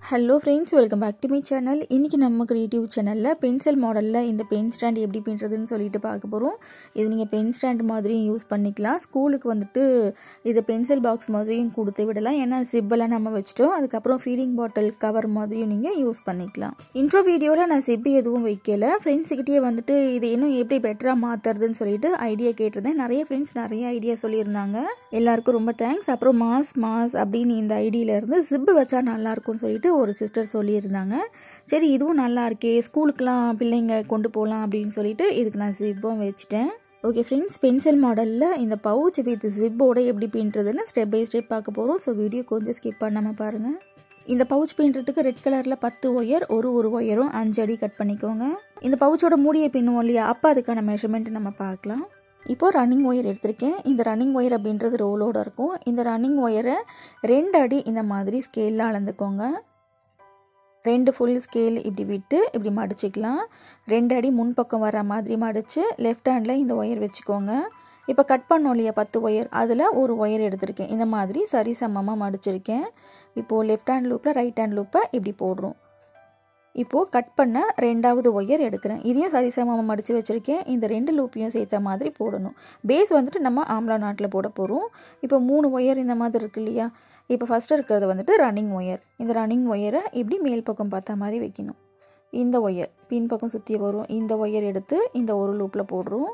hello friends welcome back to my channel இன்றைக்கி நம்ம creative சேனலில் பென்சில் மாடலில் இந்த பென் ஸ்டாண்ட் எப்படி பின்னுறதுன்னு சொல்லிட்டு பார்க்க போகிறோம் இது நீங்கள் பென் ஸ்டாண்ட் மாதிரியும் யூஸ் பண்ணிக்கலாம் ஸ்கூலுக்கு வந்துட்டு இது பென்சில் பாக்ஸ் மாதிரியும் கொடுத்து விடலாம் ஏன்னா சிப்பெல்லாம் நம்ம வச்சுட்டோம் அதுக்கப்புறம் ஃபீடிங் பாட்டில் கவர் மாதிரியும் நீங்கள் யூஸ் பண்ணிக்கலாம் இன்ட்ரோ வீடியோவில் நான் சிப்பு எதுவும் வைக்கல ஃப்ரெண்ட்ஸுக்கிட்டே வந்துட்டு இது இன்னும் எப்படி பெட்டராக மாற்றுறதுன்னு சொல்லிட்டு ஐடியா கேட்டிருந்தேன் நிறைய ஃப்ரெண்ட்ஸ் நிறைய ஐடியா சொல்லியிருந்தாங்க எல்லாருக்கும் ரொம்ப தேங்க்ஸ் அப்புறம் மாஸ் மாஸ் அப்படின்னு இந்த ஐடியிலேருந்து ஜிப்பு வச்சா நல்லாயிருக்கும்னு சொல்லிட்டு ஒரு சிஸ்டர் சொல்லியிருந்தாங்க சரி இதுவும் நல்லா இருக்கே ஸ்கூலுக்கெலாம் பிள்ளைங்க கொண்டு போகலாம் அப்படின்னு சொல்லிட்டு இதுக்கு நான் ஜிப்பும் வச்சுட்டேன் ஓகே ஃப்ரெண்ட்ஸ் பென்சில் மாடலில் இந்த பவுச் வித் ஜிப்போட எப்படி பின்னுறதுன்னு ஸ்டெப் பை ஸ்டெப் பார்க்க போகிறோம் ஸோ வீடியோ கொஞ்சம் ஸ்கிப் பண்ணாமல் பாருங்கள் இந்த பவுச் பின்னுறதுக்கு ரெட் கலரில் பத்து ஒயர் ஒரு ஒரு ஒயரும் அஞ்சு அடி கட் பண்ணிக்கோங்க இந்த பவுச்சோட மூடியை பின்னுவோம் இல்லையா அப்போ அதுக்கான மெஷர்மெண்ட் நம்ம பார்க்கலாம் இப்போது ரன்னிங் ஒயர் எடுத்திருக்கேன் இந்த ரன்னிங் ஒயர் அப்படின்றது ரோலோடு இருக்கும் இந்த ரன்னிங் ஒயரை ரெண்டு அடி இந்த மாதிரி ஸ்கேலில் அளந்துக்கோங்க ரெண்டு ஃபுல் ஸ்கேல் இப்படி விட்டு இப்படி மடிச்சிக்கலாம் ரெண்டு அடி முன்பக்கம் வர மாதிரி மடித்து லெஃப்ட் ஹேண்டில் இந்த ஒயர் வச்சுக்கோங்க இப்போ கட் பண்ணோம் இல்லையா பத்து ஒயர் அதில் ஒரு ஒயர் எடுத்திருக்கேன் இந்த மாதிரி சரி சமமாக மடிச்சிருக்கேன் இப்போது லெஃப்ட் ஹேண்ட் லூப்பில் ரைட் ஹேண்ட் லூப்பை இப்படி போடுறோம் இப்போது கட் பண்ண ரெண்டாவது ஒயர் எடுக்கிறேன் இதையும் சரிசமமாக மடித்து வச்சுருக்கேன் இந்த ரெண்டு லூப்பையும் சேர்த்த மாதிரி போடணும் பேஸ் வந்துட்டு நம்ம ஆம்லா நாட்டில் போட போகிறோம் இப்போ மூணு ஒயர் இந்த மாதிரி இருக்கு இல்லையா இப்போ ஃபஸ்ட்டு இருக்கிறது வந்துட்டு ரன்னிங் ஒயர் இந்த ரன்னிங் ஒயரை இப்படி மேல் பக்கம் பார்த்த மாதிரி வைக்கணும் இந்த ஒயர் பின் பக்கம் சுற்றி வரும் இந்த ஒயர் எடுத்து இந்த ஒரு லூப்பில் போடுறோம்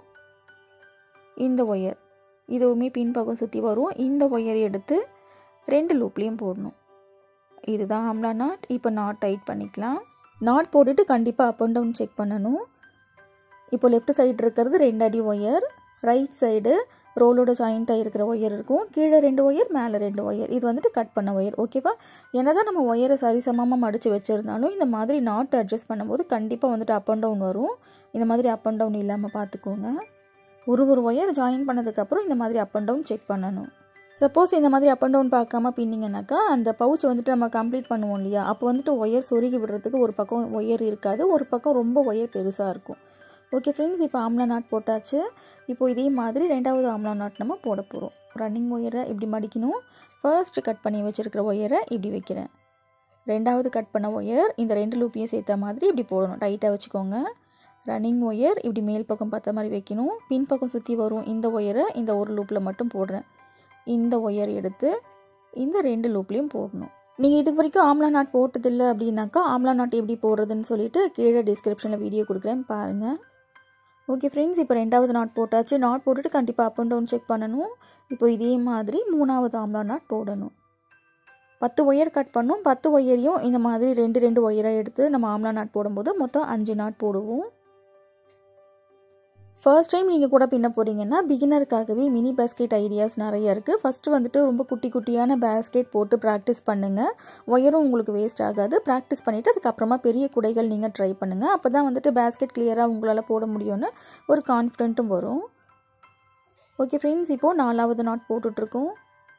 இந்த ஒயர் இதுவுமே பின் பக்கம் சுற்றி வரும் இந்த ஒயர் எடுத்து ரெண்டு லூப்லேயும் போடணும் இதுதான் ஆம்லா நாட் இப்போ நாட் டைட் பண்ணிக்கலாம் நாட் போட்டுட்டு கண்டிப்பாக அப் அண்ட் டவுன் செக் பண்ணணும் இப்போ லெஃப்ட் சைடு இருக்கிறது ரெண்டு அடி ஒயர் ரைட் சைடு ரோலோட ஜாயிண்ட்டாக இருக்கிற ஒயர் இருக்கும் கீழே ரெண்டு ஒயர் மேலே ரெண்டு ஒயர் இது வந்துட்டு கட் பண்ண ஒயர் ஓகேவா என்ன தான் நம்ம ஒயரை சரிசமமாக மடித்து வச்சுருந்தாலும் இந்த மாதிரி நாட் அட்ஜஸ்ட் பண்ணும்போது கண்டிப்பாக வந்துட்டு அப் அண்ட் டவுன் வரும் இந்த மாதிரி அப் அண்ட் டவுன் இல்லாமல் பார்த்துக்கோங்க ஒரு ஒரு ஒயர் ஜாயின் பண்ணதுக்கப்புறம் இந்த மாதிரி அப் அண்ட் டவுன் செக் பண்ணணும் சப்போஸ் இந்த மாதிரி அப் அண்ட் டவுன் பார்க்காம பின்னிங்கனாக்கா அந்த பவுச் வந்துட்டு நம்ம கம்ப்ளீட் பண்ணுவோம் இல்லையா அப்போ வந்துட்டு ஒயர் சொருகி விடுறதுக்கு ஒரு பக்கம் ஒயர் இருக்காது ஒரு பக்கம் ரொம்ப ஒயர் பெருசாக இருக்கும் ஓகே ஃப்ரெண்ட்ஸ் இப்போ ஆம்லா நாட் போட்டாச்சு இப்போது இதே மாதிரி ரெண்டாவது ஆம்லா நாட் நம்ம போட போகிறோம் ரன்னிங் ஒயரை இப்படி மடிக்கணும் ஃபர்ஸ்ட் கட் பண்ணி வச்சுருக்கிற ஒயரை இப்படி வைக்கிறேன் ரெண்டாவது கட் பண்ண ஒயர் இந்த ரெண்டு லூப்பையும் சேர்த்த மாதிரி இப்படி போடணும் டைட்டாக வச்சுக்கோங்க ரன்னிங் ஒயர் இப்படி மேல் பக்கம் பார்த்த மாதிரி வைக்கணும் பின் பக்கம் சுற்றி வரும் இந்த ஒயரை இந்த ஒரு லூப்பில் மட்டும் போடுறேன் இந்த ஒயர் எடுத்து இந்த ரெண்டு லூப்லேயும் போடணும் நீங்கள் இதுக்கு வரைக்கும் ஆம்லா நாட் போட்டதில்லை அப்படின்னாக்கா ஆம்லா நாட் எப்படி போடுறதுன்னு சொல்லிட்டு கீழே டிஸ்கிரிப்ஷனில் வீடியோ கொடுக்குறேன் பாருங்கள் ஓகே ஃப்ரெண்ட்ஸ் இப்போ ரெண்டாவது நாட் போட்டாச்சு நாட் போட்டுட்டு கண்டிப்பாக அப் அண்ட் டவுன் செக் பண்ணணும் இப்போ இதே மாதிரி மூணாவது ஆம்லா நாட் போடணும் பத்து ஒயர் கட் பண்ணும் பத்து ஒயரையும் இந்த மாதிரி ரெண்டு ரெண்டு ஒயராக எடுத்து நம்ம ஆம்லா நாட் போடும்போது மொத்தம் அஞ்சு நாட் போடுவோம் ஃபர்ஸ்ட் டைம் நீங்கள் கூட பின்ன போகிறீங்கன்னா பிகினருக்காகவே மினி பேஸ்கெட் ஐடியாஸ் நிறைய இருக்குது ஃபஸ்ட்டு வந்துட்டு ரொம்ப குட்டி குட்டியான பேஸ்கெட் போட்டு ப்ராக்டிஸ் பண்ணுங்கள் ஒயரும் உங்களுக்கு வேஸ்ட் ஆகாது ப்ராக்டிஸ் பண்ணிவிட்டு அதுக்கப்புறமா பெரிய குடைகள் நீங்கள் ட்ரை பண்ணுங்கள் அப்போ தான் வந்துட்டு பேஸ்கெட் கிளியராக உங்களால் போட முடியும்னு ஒரு கான்ஃபிடென்ட்டும் வரும் ஓகே ஃப்ரெண்ட்ஸ் இப்போது நாலாவது நாட் போட்டுட்ருக்கோம்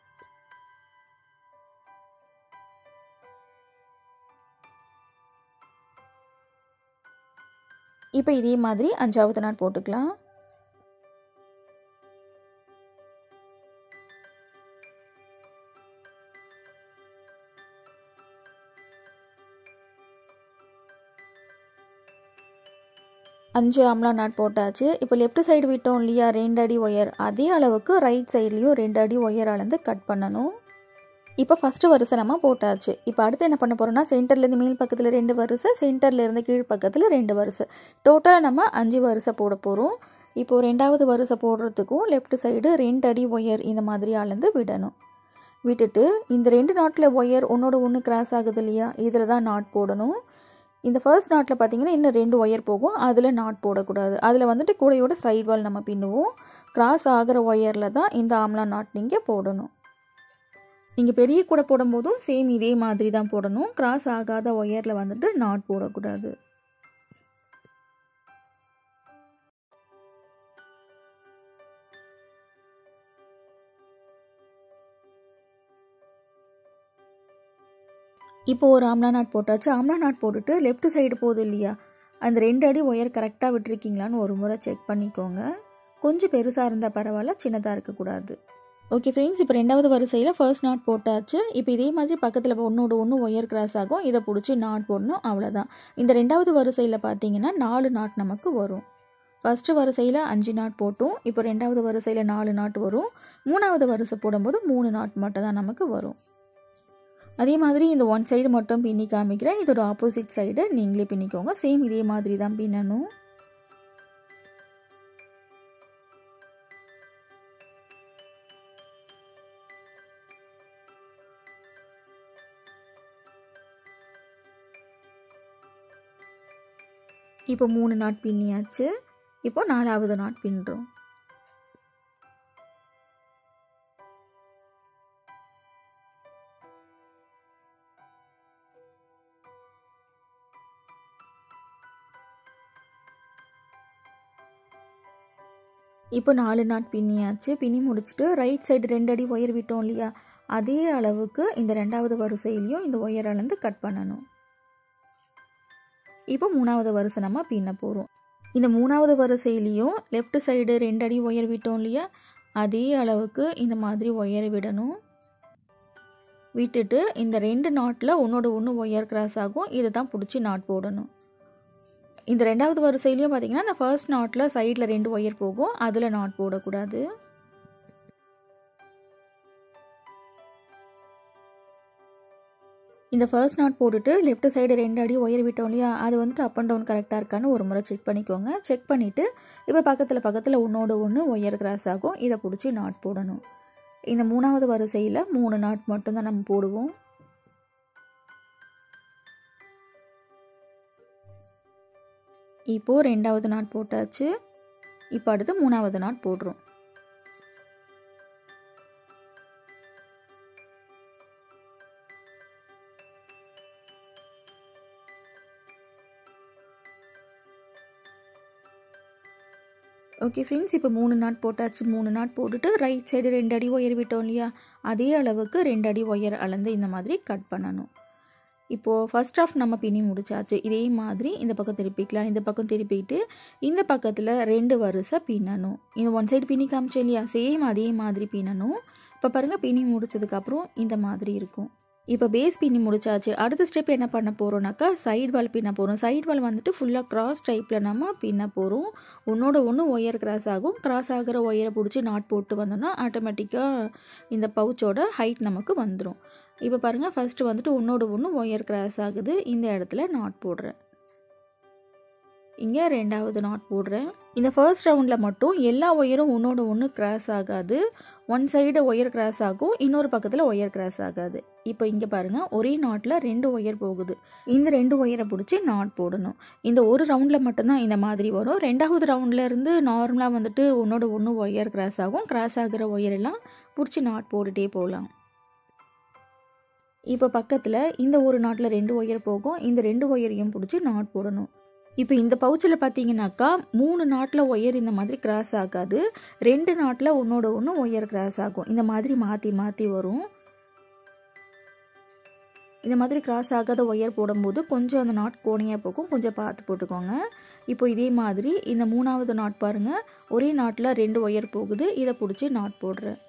இப்போ இதே மாதிரி அஞ்சாவது நாட் போட்டுக்கலாம் அஞ்சு ஆம்லா நாட் போட்டாச்சு இப்போ லெஃப்ட் சைடு விட்டோம் இல்லையா ரெண்டு அடி ஒயர் அதே அளவுக்கு ரைட் சைட்லேயும் ரெண்டு அடி ஒயர் அளந்து கட் பண்ணணும் இப்போ ஃபஸ்ட்டு வரிசை நம்ம போட்டாச்சு இப்போ அடுத்து என்ன பண்ண போகிறோம்னா சென்டர்லேருந்து மேல் பக்கத்தில் ரெண்டு வரிசை சென்டர்லேருந்து கீழ் பக்கத்தில் ரெண்டு வரிசை டோட்டலாக நம்ம அஞ்சு வரிசை போட போகிறோம் இப்போது ரெண்டாவது வரிசை போடுறதுக்கும் லெஃப்ட் சைடு ரெண்டு அடி ஒயர் இந்த மாதிரி அளந்து விடணும் விட்டுட்டு இந்த ரெண்டு நாட்டில் ஒயர் ஒன்றோட ஒன்று கிராஸ் ஆகுது இல்லையா இதில் தான் நாட் போடணும் இந்த ஃபர்ஸ்ட் நாட்டில் பார்த்தீங்கன்னா இன்னும் ரெண்டு ஒயர் போகும் அதில் நாட் போடக்கூடாது அதில் வந்துட்டு கூடையோட சைட் வால் நம்ம பின்னுவோம் கிராஸ் ஆகிற ஒயரில் தான் இந்த ஆம்லா நாட் நீங்கள் போடணும் நீங்கள் பெரிய கூடை போடும்போதும் சேம் இதே மாதிரி தான் போடணும் கிராஸ் ஆகாத ஒயரில் வந்துட்டு நாட் போடக்கூடாது இப்போது ஒரு ஆம்லா நாட் போட்டாச்சு ஆம்லா நாட் போட்டுட்டு லெஃப்ட் சைடு போகுது இல்லையா அந்த ரெண்டு அடி ஒயர் கரெக்டாக விட்டுருக்கீங்களான்னு ஒரு முறை செக் பண்ணிக்கோங்க கொஞ்சம் பெருசாக இருந்தால் பரவாயில்ல சின்னதாக இருக்கக்கூடாது ஓகே ஃப்ரெண்ட்ஸ் இப்போ ரெண்டாவது வரிசையில் ஃபர்ஸ்ட் நாட் போட்டாச்சு இப்போ இதே மாதிரி பக்கத்தில் ஒன்றோட ஒன்று ஒயர் கிராஸ் ஆகும் இதை பிடிச்சி நாட் போடணும் அவ்வளோதான் இந்த ரெண்டாவது வரிசையில் பார்த்தீங்கன்னா நாலு நாட் நமக்கு வரும் ஃபஸ்ட்டு வரிசையில் அஞ்சு நாட் போட்டும் இப்போ ரெண்டாவது வரிசையில் நாலு நாட் வரும் மூணாவது வரிசை போடும்போது மூணு நாட் மட்டும் தான் நமக்கு வரும் அதே மாதிரி இந்த ஒன் சைடு மட்டும் பின்னி காமிக்கிறேன் இதோட ஆப்போசிட் சைடு நீங்களே பின்னிக்கோங்க சேம் இதே மாதிரி தான் பின்னணும் இப்போ மூணு நாட் பின்னியாச்சு இப்போ நாலாவது நாட் பின்னுறோம் இப்போ நாலு நாட் பின்னியாச்சு பின்னி முடிச்சுட்டு ரைட் சைடு ரெண்டு அடி ஒயர் விட்டோம் இல்லையா அதே அளவுக்கு இந்த ரெண்டாவது வரிசையிலையும் இந்த ஒயர் அளந்து கட் பண்ணணும் இப்போ மூணாவது வரிசை நம்ம பின்ன போகிறோம் இந்த மூணாவது வரிசையிலையும் லெஃப்ட் சைடு ரெண்டு அடி ஒயர் விட்டோம் இல்லையா அதே அளவுக்கு இந்த மாதிரி ஒயரை விடணும் விட்டுட்டு இந்த ரெண்டு நாட்டில் ஒன்றோட ஒன்று ஒயர் கிராஸ் ஆகும் இதை தான் பிடிச்சி நாட் போடணும் இந்த ரெண்டாவது வரிசையிலையும் பார்த்தீங்கன்னா இந்த ஃபர்ஸ்ட் நாட்டில் சைடில் ரெண்டு ஒயர் போகும் அதில் நாட் போடக்கூடாது இந்த ஃபர்ஸ்ட் நாட் போட்டுட்டு லெஃப்ட் சைடு ரெண்டு அடி ஒயர் விட்டோம் இல்லையா அது வந்துட்டு அப் அண்ட் டவுன் கரெக்டாக இருக்கான்னு ஒரு முறை செக் பண்ணிக்கோங்க செக் பண்ணிவிட்டு இப்போ பக்கத்தில் பக்கத்தில் ஒன்றோட ஒன்று ஒயர் கிராஸ் ஆகும் இதை பிடிச்சி நாட் போடணும் இந்த மூணாவது வரிசையில் மூணு நாட் மட்டும்தான் நம்ம போடுவோம் இப்போது ரெண்டாவது நாட் போட்டாச்சு இப்போ அடுத்து மூணாவது நாட் போடுறோம் ஓகே ஃப்ரெண்ட்ஸ் இப்போ மூணு நாட் போட்டாச்சு மூணு நாட் போட்டுட்டு ரைட் சைடு ரெண்டு அடி ஒயர் விட்டோம் இல்லையா அதே அளவுக்கு ரெண்டு அடி ஒயர் அளந்து இந்த மாதிரி கட் பண்ணணும் இப்போது ஃபஸ்ட் ஆஃப் நம்ம பின்னி முடிச்சாச்சு இதே மாதிரி இந்த பக்கம் திருப்பிக்கலாம் இந்த பக்கம் திருப்பிட்டு இந்த பக்கத்தில் ரெண்டு வரிசை பின்னணும் இந்த ஒன் சைடு பின்னி காமிச்சோம் இல்லையா சேம் அதே மாதிரி பின்னணும் இப்போ பாருங்கள் பின்னி முடிச்சதுக்கப்புறம் இந்த மாதிரி இருக்கும் இப்போ பேஸ் பின்னி முடிச்சாச்சு அடுத்த ஸ்டெப் என்ன பண்ண போகிறோம்னாக்கா சைடு வால் பின்ன போகிறோம் சைடு வால் வந்துட்டு ஃபுல்லாக கிராஸ் டைப்பில் நம்ம பின்ன போகிறோம் ஒன்றோட ஒன்று ஒயர் கிராஸ் ஆகும் கிராஸ் ஆகிற ஒயரை பிடிச்சி நாட் போட்டு வந்தோம்னா ஆட்டோமேட்டிக்காக இந்த பவுச்சோட ஹைட் நமக்கு வந்துடும் இப்போ பாருங்கள் ஃபஸ்ட்டு வந்துட்டு ஒன்றோட ஒன்று ஒயர் கிராஸ் ஆகுது இந்த இடத்துல நாட் போடுறேன் இங்கே ரெண்டாவது நாட் போடுறேன் இந்த ஃபர்ஸ்ட் ரவுண்டில் மட்டும் எல்லா ஒயரும் ஒன்றோட ஒன்று கிராஸ் ஆகாது ஒன் சைடு ஒயர் கிராஸ் ஆகும் இன்னொரு பக்கத்தில் ஒயர் கிராஸ் ஆகாது இப்போ இங்கே பாருங்கள் ஒரே நாட்டில் ரெண்டு ஒயர் போகுது இந்த ரெண்டு ஒயரை பிடிச்சி நாட் போடணும் இந்த ஒரு ரவுண்டில் மட்டும்தான் இந்த மாதிரி வரும் ரெண்டாவது ரவுண்டில் இருந்து நார்மலாக வந்துட்டு ஒன்றோட ஒன்று ஒயர் கிராஸ் ஆகும் கிராஸ் ஆகிற ஒயரெல்லாம் பிடிச்சி நாட் போட்டுகிட்டே போகலாம் இப்போ பக்கத்தில் இந்த ஒரு நாட்டில் ரெண்டு ஒயர் போகும் இந்த ரெண்டு ஒயரையும் பிடிச்சி நாட் போடணும் இப்போ இந்த பவுச்சில் பார்த்தீங்கன்னாக்கா மூணு நாட்டில் ஒயர் இந்த மாதிரி கிராஸ் ஆகாது ரெண்டு நாட்டில் ஒன்றோட ஒன்று ஒயர் கிராஸ் ஆகும் இந்த மாதிரி மாற்றி மாற்றி வரும் இந்த மாதிரி கிராஸ் ஆகாத ஒயர் போடும்போது கொஞ்சம் அந்த நாட் கோணையாக போகும் கொஞ்சம் பார்த்து போட்டுக்கோங்க இப்போ இதே மாதிரி இந்த மூணாவது நாட் பாருங்கள் ஒரே நாட்டில் ரெண்டு ஒயர் போகுது இதை பிடிச்சி நாட் போடுறேன்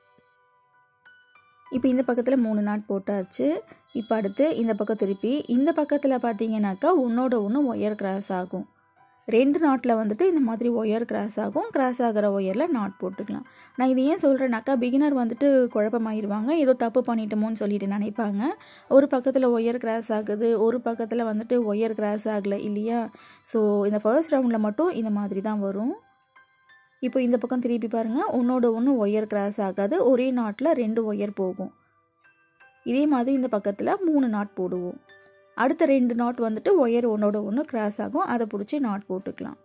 இப்போ இந்த பக்கத்தில் மூணு நாட் போட்டாச்சு இப்போ அடுத்து இந்த பக்கம் திருப்பி இந்த பக்கத்தில் பார்த்தீங்கன்னாக்கா ஒன்றோட ஒன்று ஒயர் கிராஸ் ஆகும் ரெண்டு நாட்டில் வந்துட்டு இந்த மாதிரி ஒயர் கிராஸ் ஆகும் கிராஸ் ஆகிற ஒயரில் நாட் போட்டுக்கலாம் நான் இது ஏன் சொல்கிறேன்னாக்கா பிகினர் வந்துட்டு குழப்பமாயிருவாங்க ஏதோ தப்பு பண்ணிட்டோமோன்னு சொல்லிட்டு நினைப்பாங்க ஒரு பக்கத்தில் ஒயர் கிராஸ் ஆகுது ஒரு பக்கத்தில் வந்துட்டு ஒயர் கிராஸ் ஆகலை இல்லையா ஸோ இந்த ஃபர்ஸ்ட் ரவுண்டில் மட்டும் இந்த மாதிரி தான் வரும் இப்போ இந்த பக்கம் திருப்பி பாருங்கள் ஒன்றோட ஒன்று ஒயர் கிராஸ் ஆகாது ஒரே நாட்டில் ரெண்டு ஒயர் போகும் இதே மாதிரி இந்த பக்கத்தில் மூணு நாட் போடுவோம் அடுத்த ரெண்டு நாட் வந்துட்டு ஒயர் ஒன்றோட ஒன்று கிராஸ் ஆகும் அதை பிடிச்சி நாட் போட்டுக்கலாம்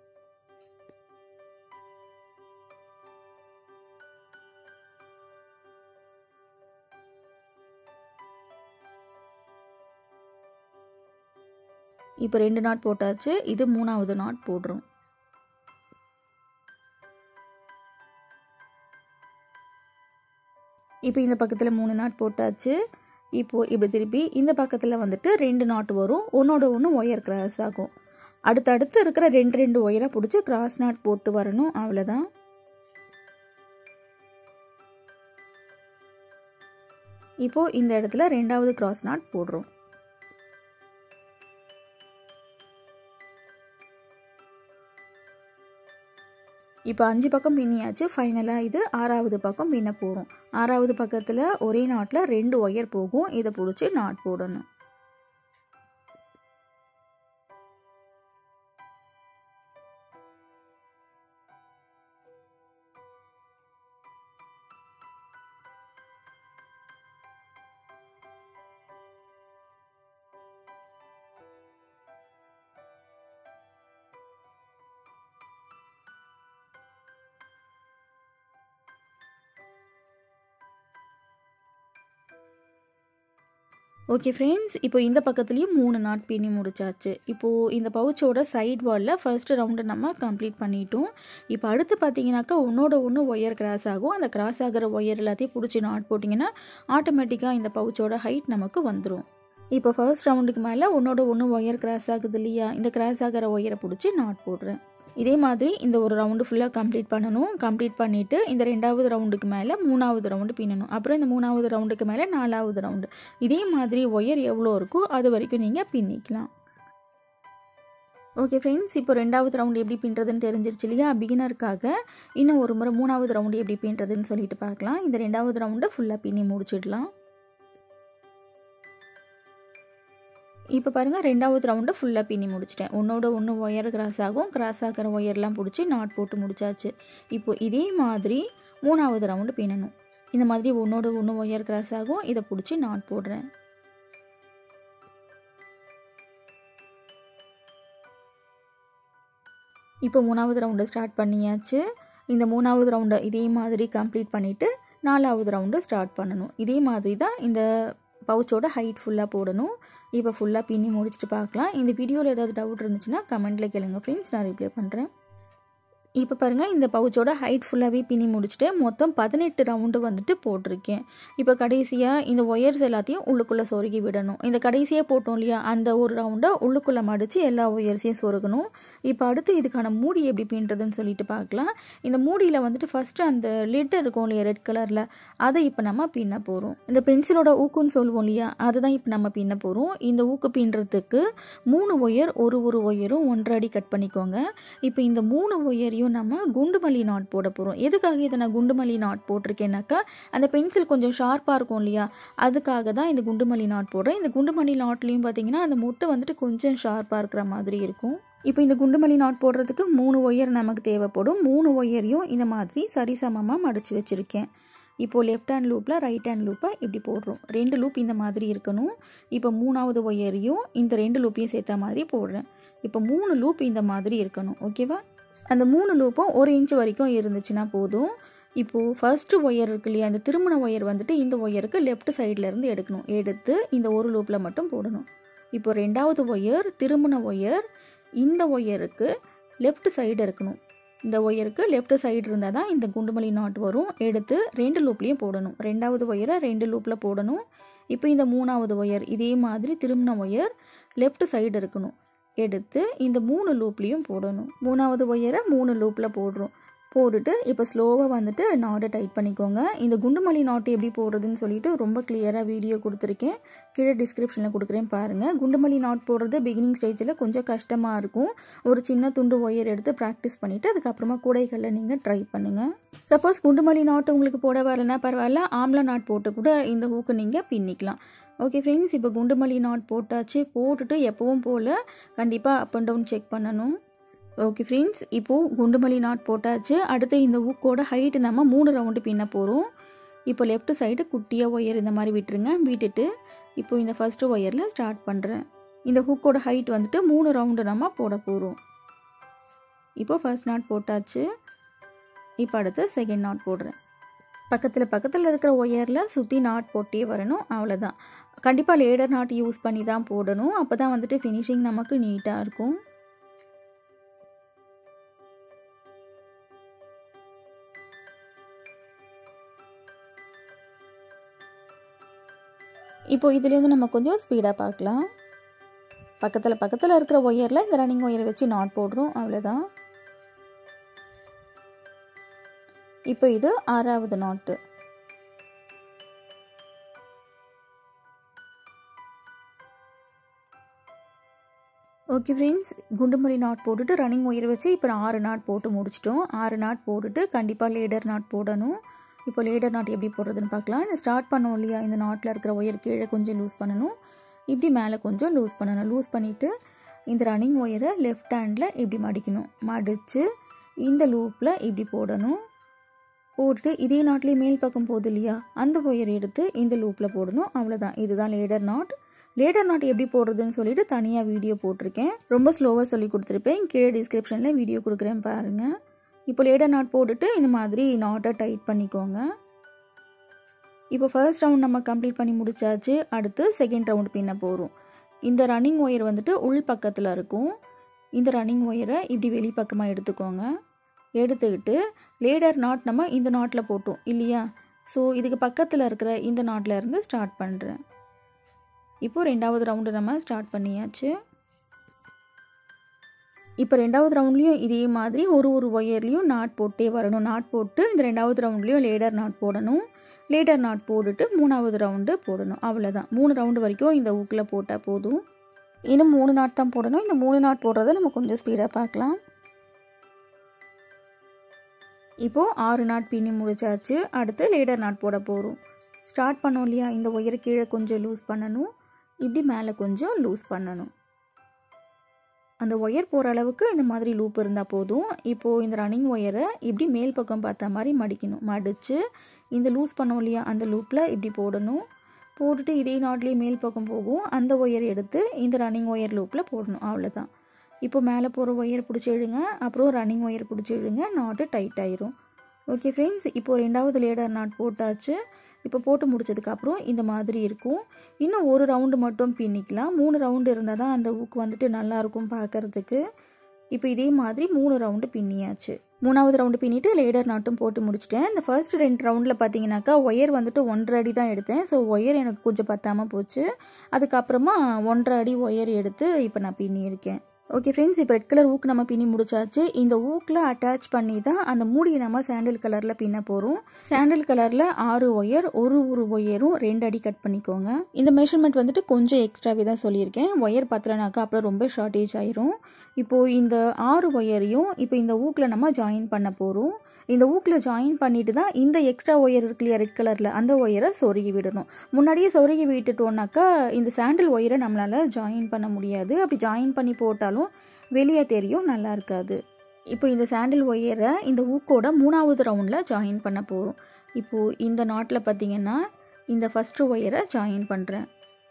இப்போ ரெண்டு நாட் போட்டாச்சு இது மூணாவது நாட் போடுறோம் இப்போ இந்த பக்கத்தில் மூணு நாட் போட்டாச்சு இப்போது இப்படி திருப்பி இந்த பக்கத்தில் வந்துட்டு ரெண்டு நாட் வரும் ஒன்றோட ஒன்று ஒயர் கிராஸ் ஆகும் அடுத்தடுத்து இருக்கிற ரெண்டு ரெண்டு ஒயரை பிடிச்சி கிராஸ் நாட் போட்டு வரணும் அவ்வளோதான் இப்போது இந்த இடத்துல ரெண்டாவது கிராஸ் நாட் போடுறோம் இப்போ அஞ்சு பக்கம் பின்னியாச்சு ஃபைனலாக இது ஆறாவது பக்கம் பின்ன போகிறோம் ஆறாவது பக்கத்தில் ஒரே நாட்டில் ரெண்டு ஒயர் போகும் இதை பிடிச்சி நாட் போடணும் ஓகே ஃப்ரெண்ட்ஸ் இப்போ இந்த பக்கத்துலேயும் மூணு நாட் பின்னி முடிச்சாச்சு இப்போது இந்த பவுச்சோட சைட் வாலில் ஃபர்ஸ்ட் ரவுண்டு நம்ம கம்ப்ளீட் பண்ணிட்டோம் இப்போ அடுத்து பார்த்தீங்கன்னாக்கா ஒன்றோட ஒன்று ஒயர் கிராஸ் ஆகும் அந்த கிராஸ் ஆகிற ஒயர் எல்லாத்தையும் பிடிச்சி நாட் போட்டிங்கன்னா ஆட்டோமேட்டிக்காக இந்த பவுச்சோட ஹைட் நமக்கு வந்துடும் இப்போ ஃபர்ஸ்ட் ரவுண்டுக்கு மேலே ஒன்றோட ஒன்று ஒயர் கிராஸ் ஆகுது இல்லையா இந்த கிராஸ் ஆகிற ஒயரை பிடிச்சி நாட் போடுறேன் இதே மாதிரி இந்த ஒரு ரவுண்டு ஃபுல்லாக கம்ப்ளீட் பண்ணணும் கம்ப்ளீட் பண்ணிவிட்டு இந்த ரெண்டாவது ரவுண்டுக்கு மேலே மூணாவது ரவுண்டு பின்னணும் அப்புறம் இந்த மூணாவது ரவுண்டுக்கு மேலே நாலாவது ரவுண்டு இதே மாதிரி ஒயர் எவ்வளோ இருக்கோ அது வரைக்கும் நீங்கள் பின்னிக்கலாம் ஓகே ஃப்ரெண்ட்ஸ் இப்போ ரெண்டாவது ரவுண்டு எப்படி பின்னுறதுன்னு தெரிஞ்சிருச்சு இல்லையா பிகினருக்காக இன்னும் ஒரு முறை மூணாவது ரவுண்டு எப்படி பின்னுறதுன்னு சொல்லிட்டு பார்க்கலாம் இந்த ரெண்டாவது ரவுண்டை ஃபுல்லாக பின்னி முடிச்சிடலாம் இப்போ பாருங்கள் ரெண்டாவது ரவுண்டை ஃபுல்லாக பின்னி முடிச்சிட்டேன் ஒன்றோட ஒன்று ஒயர் கிராஸ் ஆகும் கிராஸ் ஆகிற ஒயர்லாம் பிடிச்சி நாட் போட்டு முடிச்சாச்சு இப்போ இதே மாதிரி மூணாவது ரவுண்டு பின்னணும் இந்த மாதிரி ஒன்றோட ஒன்று ஒயர் கிராஸ் ஆகும் இதை பிடிச்சி நாட் போடுறேன் இப்போ மூணாவது ரவுண்டை ஸ்டார்ட் பண்ணியாச்சு இந்த மூணாவது ரவுண்டை இதே மாதிரி கம்ப்ளீட் பண்ணிவிட்டு நாலாவது ரவுண்டு ஸ்டார்ட் பண்ணணும் இதே மாதிரி தான் இந்த பவுச்சோட ஹைட் ஃபுல்லாக போடணும் இப்போ ஃபுல்லாக பின்னி முடிச்சுட்டு பார்க்கலாம் இந்த வீடியோவில் ஏதாவது டவுட் இருந்துச்சுன்னா கமெண்ட்டில் கேளுங்க ஃப்ரெண்ட்ஸ் நான் ரிப்ளை பண்ணுறேன் இப்போ பாருங்கள் இந்த பவுச்சோட ஹைட் ஃபுல்லாகவே பின்னி முடிச்சுட்டு மொத்தம் பதினெட்டு ரவுண்டு வந்துட்டு போட்டிருக்கேன் இப்போ கடைசியாக இந்த ஒயர்ஸ் எல்லாத்தையும் உள்ளுக்குள்ளே சொருகி விடணும் இந்த கடைசியாக போட்டோம் இல்லையா அந்த ஒரு ரவுண்டை உள்ளுக்குள்ளே மடித்து எல்லா ஒயர்ஸையும் சொருகணும் இப்போ அடுத்து இதுக்கான மூடி எப்படி பின்னுறதுன்னு சொல்லிட்டு பார்க்கலாம் இந்த மூடியில் வந்துட்டு ஃபஸ்ட்டு அந்த லிட் இருக்கும் இல்லையா ரெட் கலரில் அதை இப்போ நம்ம பின்ன போகிறோம் இந்த பென்சிலோட ஊக்குன்னு சொல்லுவோம் இல்லையா அதுதான் இப்போ நம்ம பின்ன போகிறோம் இந்த ஊக்கு பின்னுறதுக்கு மூணு ஒயர் ஒரு ஒரு ஒயரும் ஒன்றரை அடி கட் பண்ணிக்கோங்க இப்போ இந்த மூணு ஒயரையும் நம்ம குண்டுமல்லி நாட் போட போகிறோம் எதுக்காக இதை நான் குண்டுமல்லி நாட் போட்டிருக்கேன்னாக்கா அந்த பென்சில் கொஞ்சம் ஷார்ப்பாக இருக்கும் இல்லையா அதுக்காக தான் இந்த குண்டுமல்லி நாட் போடுறேன் இந்த குண்டுமல்லி நாட்லேயும் பார்த்தீங்கன்னா அந்த முட்டை வந்துட்டு கொஞ்சம் ஷார்ப்பாக இருக்கிற மாதிரி இருக்கும் இப்போ இந்த குண்டுமல்லி நாட் போடுறதுக்கு மூணு ஒயர் நமக்கு தேவைப்படும் மூணு ஒயரையும் இந்த மாதிரி சரிசமமாக மடித்து வச்சுருக்கேன் இப்போது லெஃப்ட் ஹேண்ட் லூப்பில் ரைட் ஹேண்ட் லூப்பை இப்படி போடுறோம் ரெண்டு லூப் இந்த மாதிரி இருக்கணும் இப்போ மூணாவது ஒயரையும் இந்த ரெண்டு லூப்பையும் சேர்த்த மாதிரி போடுறேன் இப்போ மூணு லூப் இந்த மாதிரி இருக்கணும் ஓகேவா அந்த மூணு லூப்பும் ஒரு இன்ச் வரைக்கும் இருந்துச்சுன்னா போதும் இப்போது ஃபர்ஸ்ட்டு ஒயர் இருக்கு இல்லையா அந்த திருமண ஒயர் வந்துட்டு இந்த ஒயருக்கு லெஃப்ட் சைட்லேருந்து எடுக்கணும் எடுத்து இந்த ஒரு லூப்பில் மட்டும் போடணும் இப்போ ரெண்டாவது ஒயர் திருமண ஒயர் இந்த ஒயருக்கு லெஃப்ட் சைடு இருக்கணும் இந்த ஒயருக்கு லெஃப்ட் சைடு இருந்தால் தான் இந்த குண்டுமல்லி நாட் வரும் எடுத்து ரெண்டு லூப்லேயும் போடணும் ரெண்டாவது ஒயரை ரெண்டு லூப்பில் போடணும் இப்போ இந்த மூணாவது ஒயர் இதே மாதிரி திருமண ஒயர் லெஃப்ட் சைடு இருக்கணும் எடுத்து இந்த மூணு லூப்லேயும் போடணும் மூணாவது ஒயரை மூணு லூப்பில் போடுறோம் போட்டுட்டு இப்போ ஸ்லோவாக வந்துட்டு நாட்டை டைட் பண்ணிக்கோங்க இந்த குண்டுமல்லி நாட்டு எப்படி போடுறதுன்னு சொல்லிட்டு ரொம்ப கிளியராக வீடியோ கொடுத்துருக்கேன் கீழே டிஸ்கிரிப்ஷனில் கொடுக்குறேன் பாருங்கள் குண்டுமல்லி நாட் போடுறது பிகினிங் ஸ்டேஜில் கொஞ்சம் கஷ்டமாக இருக்கும் ஒரு சின்ன துண்டு ஒயர் எடுத்து ப்ராக்டிஸ் பண்ணிவிட்டு அதுக்கப்புறமா கூடைகளில் நீங்கள் ட்ரை பண்ணுங்கள் சப்போஸ் குண்டுமல்லி நாட்டு உங்களுக்கு போட வரலன்னா பரவாயில்ல ஆம்லா நாட் போட்டு கூட இந்த ஹூக்கு நீங்கள் பின்னிக்கலாம் ஓகே ஃப்ரெண்ட்ஸ் இப்போ குண்டுமல்லி நாட் போட்டாச்சு போட்டுட்டு எப்பவும் போல் கண்டிப்பாக அப் அண்ட் டவுன் செக் பண்ணணும் ஓகே ஃப்ரெண்ட்ஸ் இப்போது குண்டுமல்லி நாட் போட்டாச்சு அடுத்து இந்த ஊக்கோட ஹைட்டு நம்ம மூணு ரவுண்டு பின்ன போகிறோம் இப்போ லெஃப்ட் சைடு குட்டியாக ஒயர் இந்த மாதிரி விட்டுருங்க விட்டுட்டு இப்போ இந்த ஃபஸ்ட்டு ஒயரில் ஸ்டார்ட் பண்ணுறேன் இந்த ஹூக்கோட ஹைட் வந்துட்டு மூணு ரவுண்டு நம்ம போட போகிறோம் இப்போ ஃபர்ஸ்ட் நாட் போட்டாச்சு இப்போ அடுத்து செகண்ட் நாட் போடுறேன் பக்கத்தில் பக்கத்தில் இருக்கிற ஒயரில் சுற்றி நாட் போட்டே வரணும் அவ்வளோதான் கண்டிப்பாக லேடர் நாட் யூஸ் பண்ணி தான் போடணும் அப்போ தான் வந்துட்டு ஃபினிஷிங் நமக்கு நீட்டாக இருக்கும் இப்போ இதுலேருந்து நம்ம கொஞ்சம் ஸ்பீடாக பார்க்கலாம் பக்கத்தில் பக்கத்தில் இருக்கிற ஒயரில் இந்த ரன்னிங் ஒயரை வச்சு நாட் போடுறோம் அவ்வளோதான் இப்போ இது ஆறாவது நாட்டு ஓகே ஃப்ரெண்ட்ஸ் குண்டுமல்லி நாட் போட்டுட்டு ரன்னிங் ஒயர் வச்சு இப்போ ஆறு நாட் போட்டு முடிச்சிட்டோம் ஆறு நாட் போட்டுட்டு கண்டிப்பாக லேடர் நாட் போடணும் இப்போ லேடர் நாட் எப்படி போடுறதுன்னு பார்க்கலாம் இந்த ஸ்டார்ட் பண்ணோம் இல்லையா இந்த நாட்டில் இருக்கிற ஒயர் கீழே கொஞ்சம் லூஸ் பண்ணணும் இப்படி மேலே கொஞ்சம் லூஸ் பண்ணணும் லூஸ் பண்ணிவிட்டு இந்த ரன்னிங் ஒயரை லெஃப்ட் ஹேண்டில் இப்படி மடிக்கணும் மடித்து இந்த லூப்பில் இப்படி போடணும் போட்டுட்டு இதே நாட்லேயே மேல் பக்கம் போகுது இல்லையா அந்த ஒயர் எடுத்து இந்த லூப்பில் போடணும் அவ்வளோதான் இதுதான் லேடர் நாட் லேடர் நாட் எப்படி போடுறதுன்னு சொல்லிட்டு தனியாக வீடியோ போட்டிருக்கேன் ரொம்ப ஸ்லோவாக சொல்லி கொடுத்துருப்பேன் கீழே டிஸ்கிரிப்ஷனில் வீடியோ கொடுக்குறேன் பாருங்கள் இப்போ லேடர் நாட் போட்டுட்டு இந்த மாதிரி நாட்டை டைட் பண்ணிக்கோங்க இப்போ ஃபர்ஸ்ட் ரவுண்ட் நம்ம கம்ப்ளீட் பண்ணி முடிச்சாச்சு அடுத்து செகண்ட் ரவுண்ட் பின்ன போகிறோம் இந்த ரன்னிங் ஒயர் வந்துட்டு உள் பக்கத்தில் இருக்கும் இந்த ரன்னிங் ஒயரை இப்படி வெளி பக்கமாக எடுத்துக்கோங்க எடுத்துக்கிட்டு லேடர் நாட் நம்ம இந்த நாட்டில் போட்டோம் இல்லையா ஸோ இதுக்கு பக்கத்தில் இருக்கிற இந்த நாட்டில் இருந்து ஸ்டார்ட் பண்ணுறேன் இப்போது ரெண்டாவது ரவுண்டு நம்ம ஸ்டார்ட் பண்ணியாச்சு இப்போ ரெண்டாவது ரவுண்ட்லேயும் இதே மாதிரி ஒரு ஒரு ஒயர்லேயும் நாட் போட்டே வரணும் நாட் போட்டு இந்த ரெண்டாவது ரவுண்ட்லேயும் லேடர் நாட் போடணும் லேடர் நாட் போட்டுட்டு மூணாவது ரவுண்டு போடணும் அவ்வளோதான் மூணு ரவுண்டு வரைக்கும் இந்த ஊக்கில் போட்டால் போதும் இன்னும் மூணு நாட் தான் போடணும் இந்த மூணு நாட் போடுறத நம்ம கொஞ்சம் ஸ்பீடாக பார்க்கலாம் இப்போது ஆறு நாட் பின்னி முடிச்சாச்சு அடுத்து லேடர் நாட் போட போகிறோம் ஸ்டார்ட் பண்ணோம் இல்லையா இந்த ஒயரை கீழே கொஞ்சம் லூஸ் பண்ணணும் இப்படி மேலே கொஞ்சம் லூஸ் பண்ணணும் அந்த ஒயர் போகிற அளவுக்கு இந்த மாதிரி லூப் இருந்தால் போதும் இப்போது இந்த ரன்னிங் ஒயரை இப்படி மேல் பக்கம் பார்த்த மாதிரி மடிக்கணும் மடித்து இந்த லூஸ் பண்ணோம் இல்லையா அந்த லூப்பில் இப்படி போடணும் போட்டுட்டு இதே நாட்லேயே மேல் பக்கம் போகும் அந்த ஒயர் எடுத்து இந்த ரன்னிங் ஒயர் லூப்பில் போடணும் அவ்வளோதான் இப்போ மேலே போகிற ஒயர் பிடிச்சி இழுங்க அப்புறம் ரன்னிங் ஒயர் பிடிச்சி இழுங்க நாட்டு டைட் ஆயிரும் ஓகே ஃப்ரெண்ட்ஸ் இப்போது ரெண்டாவது லேடர் நாட் போட்டாச்சு இப்போ போட்டு முடிச்சதுக்கப்புறம் இந்த மாதிரி இருக்கும் இன்னும் ஒரு ரவுண்டு மட்டும் பின்னிக்கலாம் மூணு ரவுண்டு இருந்தால் தான் அந்த ஊக்கு வந்துட்டு நல்லாயிருக்கும் பார்க்குறதுக்கு இப்போ இதே மாதிரி மூணு ரவுண்டு பின்னியாச்சு மூணாவது ரவுண்டு பின்னிட்டு லேடர் நாட்டும் போட்டு முடிச்சிட்டேன் இந்த ஃபர்ஸ்ட் ரெண்டு ரவுண்டில் பார்த்தீங்கன்னாக்கா ஒயர் வந்துட்டு ஒன்றரை அடி தான் எடுத்தேன் ஸோ ஒயர் எனக்கு கொஞ்சம் பத்தாமல் போச்சு அதுக்கப்புறமா ஒன்றரை அடி ஒயர் எடுத்து இப்போ நான் பின்னியிருக்கேன் ஓகே ஃப்ரெண்ட்ஸ் இப்போ ரெட் கலர் ஊக்கு நம்ம பின்னி முடிச்சாச்சு இந்த ஊக்கில் அட்டாச் பண்ணி தான் அந்த மூடியை நம்ம சாண்டில் கலரில் பின்ன போகிறோம் சாண்டில் கலரில் ஆறு ஒயர் ஒரு ஒரு ஒயரும் ரெண்டு அடி கட் பண்ணிக்கோங்க இந்த மெஷர்மெண்ட் வந்துட்டு கொஞ்சம் எக்ஸ்ட்ராவே தான் சொல்லியிருக்கேன் ஒயர் பத்தலைனாக்கா அப்புறம் ரொம்ப ஷார்ட்டேஜ் ஆயிரும் இப்போது இந்த ஆறு ஒயரையும் இப்போ இந்த ஊக்கில் நம்ம ஜாயின் பண்ண போகிறோம் இந்த ஊக்கில் ஜாயின் பண்ணிட்டு தான் இந்த எக்ஸ்ட்ரா ஒயர் இருக்கு இல்லையா ரெட் கலரில் அந்த ஒயரை சொருகி விடணும் முன்னாடியே சொருகி விட்டுட்டோம்னாக்கா இந்த சாண்டில் ஒயரை நம்மளால் ஜாயின் பண்ண முடியாது அப்படி ஜாயின் பண்ணி போட்டாலும் வெளியே தெரியும் நல்லா இருக்காது இப்போ இந்த சாண்டில் ஒயரை இந்த ஊக்கோட மூணாவது ரவுண்டில் ஜாயின் பண்ண போகிறோம் இப்போது இந்த நாட்டில் பார்த்தீங்கன்னா இந்த ஃபஸ்ட்டு ஒயரை ஜாயின் பண்ணுறேன்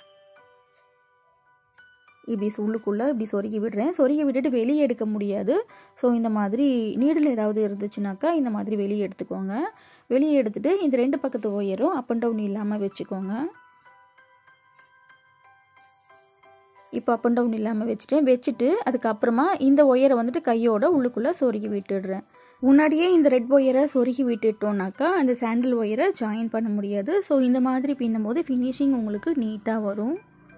இப்படி உள்ளுக்குள்ளே இப்படி சொருகி விடுறேன் சொருகி விட்டுட்டு வெளியே எடுக்க முடியாது ஸோ இந்த மாதிரி நீடில் ஏதாவது இருந்துச்சுனாக்கா இந்த மாதிரி வெளியே எடுத்துக்கோங்க வெளியே எடுத்துகிட்டு இந்த ரெண்டு பக்கத்து ஒயரும் அப் அண்ட் டவுன் இல்லாமல் வச்சுக்கோங்க இப்போ அப் அண்ட் டவுன் இல்லாமல் வச்சுட்டேன் வச்சுட்டு அதுக்கப்புறமா இந்த ஒயரை வந்துட்டு கையோட உள்ளுக்குள்ளே சொருகி விட்டுடுறேன் முன்னாடியே இந்த ரெட் ஒயரை சொருகி விட்டுட்டோம்னாக்கா அந்த சாண்டில் ஒயரை ஜாயின் பண்ண முடியாது ஸோ இந்த மாதிரி பின்னும்போது ஃபினிஷிங் உங்களுக்கு நீட்டாக வரும்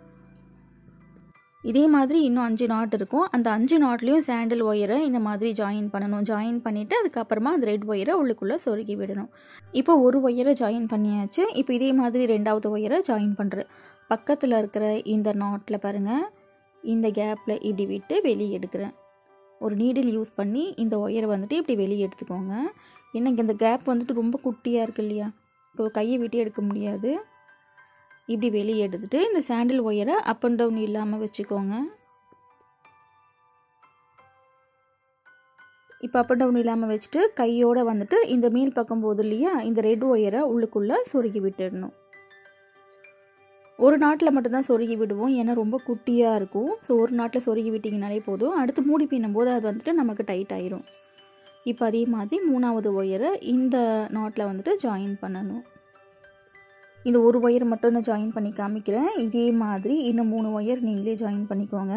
இதே மாதிரி இன்னும் அஞ்சு நாட் இருக்கும் அந்த அஞ்சு நாட்லேயும் சாண்டில் ஒயரை இந்த மாதிரி ஜாயின் பண்ணணும் ஜாயின் பண்ணிவிட்டு அதுக்கப்புறமா அந்த ரெட் ஒயரை உள்ளுக்குள்ளே சொருகி விடணும் இப்போ ஒரு ஒயரை ஜாயின் பண்ணியாச்சு இப்போ இதே மாதிரி ரெண்டாவது ஒயரை ஜாயின் பண்ணுறேன் பக்கத்தில் இருக்கிற இந்த நாட்டில் பாருங்கள் இந்த கேப்பில் இப்படி விட்டு வெளியே எடுக்கிறேன் ஒரு நீடில் யூஸ் பண்ணி இந்த ஒயரை வந்துட்டு இப்படி வெளியே எடுத்துக்கோங்க எனக்கு இந்த கேப் வந்துட்டு ரொம்ப குட்டியாக இருக்கு இல்லையா கையை விட்டு எடுக்க முடியாது இப்படி வெளியே எடுத்துட்டு இந்த சாண்டில் ஒயரை அப் அண்ட் டவுன் இல்லாமல் வச்சுக்கோங்க இப்போ அப் அண்ட் டவுன் இல்லாமல் வச்சுட்டு கையோடு வந்துட்டு இந்த மேல் பக்கம் போது இல்லையா இந்த ரெட் ஒயரை உள்ளுக்குள்ளே சொருகி விட்டுடணும் ஒரு நாட்டில் மட்டும்தான் சொருகி விடுவோம் ஏன்னா ரொம்ப குட்டியாக இருக்கும் ஸோ ஒரு நாட்டில் சொருகி விட்டிங்கனாலே போதும் அடுத்து மூடி பின்னும் போது அது வந்துட்டு நமக்கு டைட் ஆயிரும் இப்போ அதே மாதிரி மூணாவது ஒயரை இந்த நாட்டில் வந்துட்டு ஜாயின் பண்ணணும் இந்த ஒரு ஒயர் மட்டும் நான் ஜாயின் பண்ணி காமிக்கிறேன் இதே மாதிரி இன்னும் மூணு ஒயர் நீங்களே ஜாயின் பண்ணிக்கோங்க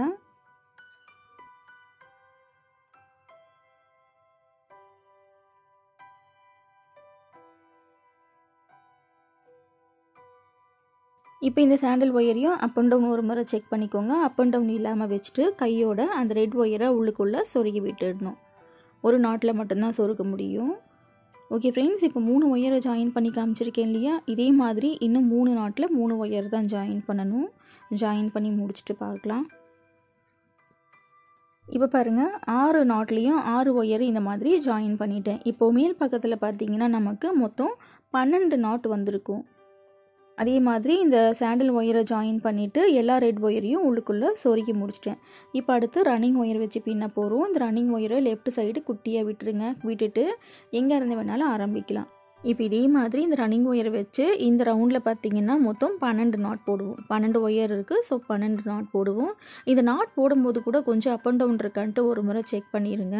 இப்போ இந்த சாண்டில் ஒயரையும் அப் அண்ட் டவுன் ஒரு முறை செக் பண்ணிக்கோங்க அப் அண்ட் டவுன் இல்லாமல் வச்சுட்டு கையோட அந்த ரெட் ஒயரை உள்ளுக்குள்ளே சொருகி விட்டுடணும் ஒரு நாட்டில் மட்டும்தான் சொருக முடியும் ஓகே ஃப்ரெண்ட்ஸ் இப்போ மூணு ஒயரை ஜாயின் பண்ணி காமிச்சிருக்கேன் இல்லையா இதே மாதிரி இன்னும் மூணு நாட்டில் மூணு ஒயர் தான் ஜாயின் பண்ணணும் ஜாயின் பண்ணி முடிச்சுட்டு பார்க்கலாம் இப்போ பாருங்கள் ஆறு நாட்லேயும் ஆறு ஒயர் இந்த மாதிரி ஜாயின் பண்ணிட்டேன் இப்போ மேல் பக்கத்தில் பார்த்தீங்கன்னா நமக்கு மொத்தம் பன்னெண்டு நாட் வந்திருக்கும் அதே மாதிரி இந்த சாண்டில் ஒயரை ஜாயின் பண்ணிவிட்டு எல்லா ரெட் ஒயரையும் உள்ளுக்குள்ளே சொருகி முடிச்சிட்டேன் இப்போ அடுத்து ரன்னிங் ஒயர் வச்சு பின்ன போகிறோம் இந்த ரன்னிங் ஒயரை லெஃப்ட் சைடு குட்டியாக விட்டுருங்க விட்டுட்டு எங்கே இருந்து வேணாலும் ஆரம்பிக்கலாம் இப்போ இதே மாதிரி இந்த ரன்னிங் ஒயரை வச்சு இந்த ரவுண்டில் பார்த்தீங்கன்னா மொத்தம் பன்னெண்டு நாட் போடுவோம் பன்னெண்டு ஒயர் இருக்குது ஸோ பன்னெண்டு நாட் போடுவோம் இந்த நாட் போடும்போது கூட கொஞ்சம் அப் அண்ட் டவுன் இருக்கான்ட்டு ஒரு முறை செக் பண்ணிடுங்க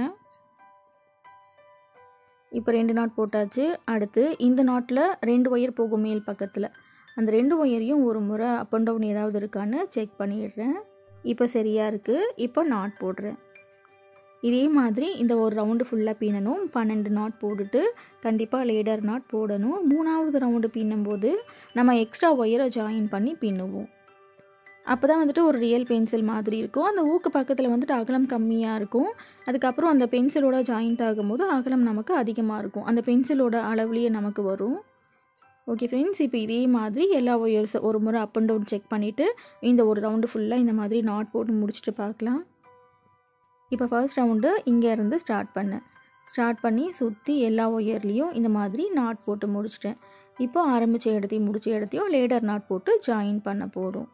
இப்போ ரெண்டு நாட் போட்டாச்சு அடுத்து இந்த நாட்டில் ரெண்டு ஒயர் போகும் மேல் பக்கத்தில் அந்த ரெண்டு ஒயரையும் ஒரு முறை அப் அண்ட் டவுன் ஏதாவது இருக்கான்னு செக் பண்ணிடுறேன் இப்போ சரியாக இருக்குது இப்போ நாட் போடுறேன் இதே மாதிரி இந்த ஒரு ரவுண்டு ஃபுல்லாக பின்னணும் பன்னெண்டு நாட் போட்டுட்டு கண்டிப்பாக லேடர் நாட் போடணும் மூணாவது ரவுண்டு பின்னும்போது நம்ம எக்ஸ்ட்ரா ஒயரை ஜாயின் பண்ணி பின்னுவோம் அப்போ தான் வந்துட்டு ஒரு ரியல் பென்சில் மாதிரி இருக்கும் அந்த ஊக்கு பக்கத்தில் வந்துட்டு அகலம் கம்மியாக இருக்கும் அதுக்கப்புறம் அந்த பென்சிலோட ஜாயிண்ட் ஆகும்போது அகலம் நமக்கு அதிகமாக இருக்கும் அந்த பென்சிலோட அளவுலேயே நமக்கு வரும் ஓகே ஃப்ரெண்ட்ஸ் இப்போ இதே மாதிரி எல்லா ஒயர்ஸ் ஒரு முறை அப் அண்ட் டவுன் செக் பண்ணிவிட்டு இந்த ஒரு ரவுண்டு ஃபுல்லாக இந்த மாதிரி நாட் போட்டு முடிச்சுட்டு பார்க்கலாம் இப்போ ஃபர்ஸ்ட் ரவுண்டு இங்கேருந்து ஸ்டார்ட் பண்ணேன் ஸ்டார்ட் பண்ணி சுற்றி எல்லா ஒயர்லேயும் இந்த மாதிரி நாட் போட்டு முடிச்சிட்டேன் இப்போ ஆரம்பித்த இடத்தையும் முடிச்ச இடத்தையும் லேடர் நாட் போட்டு ஜாயின் பண்ண போகிறோம்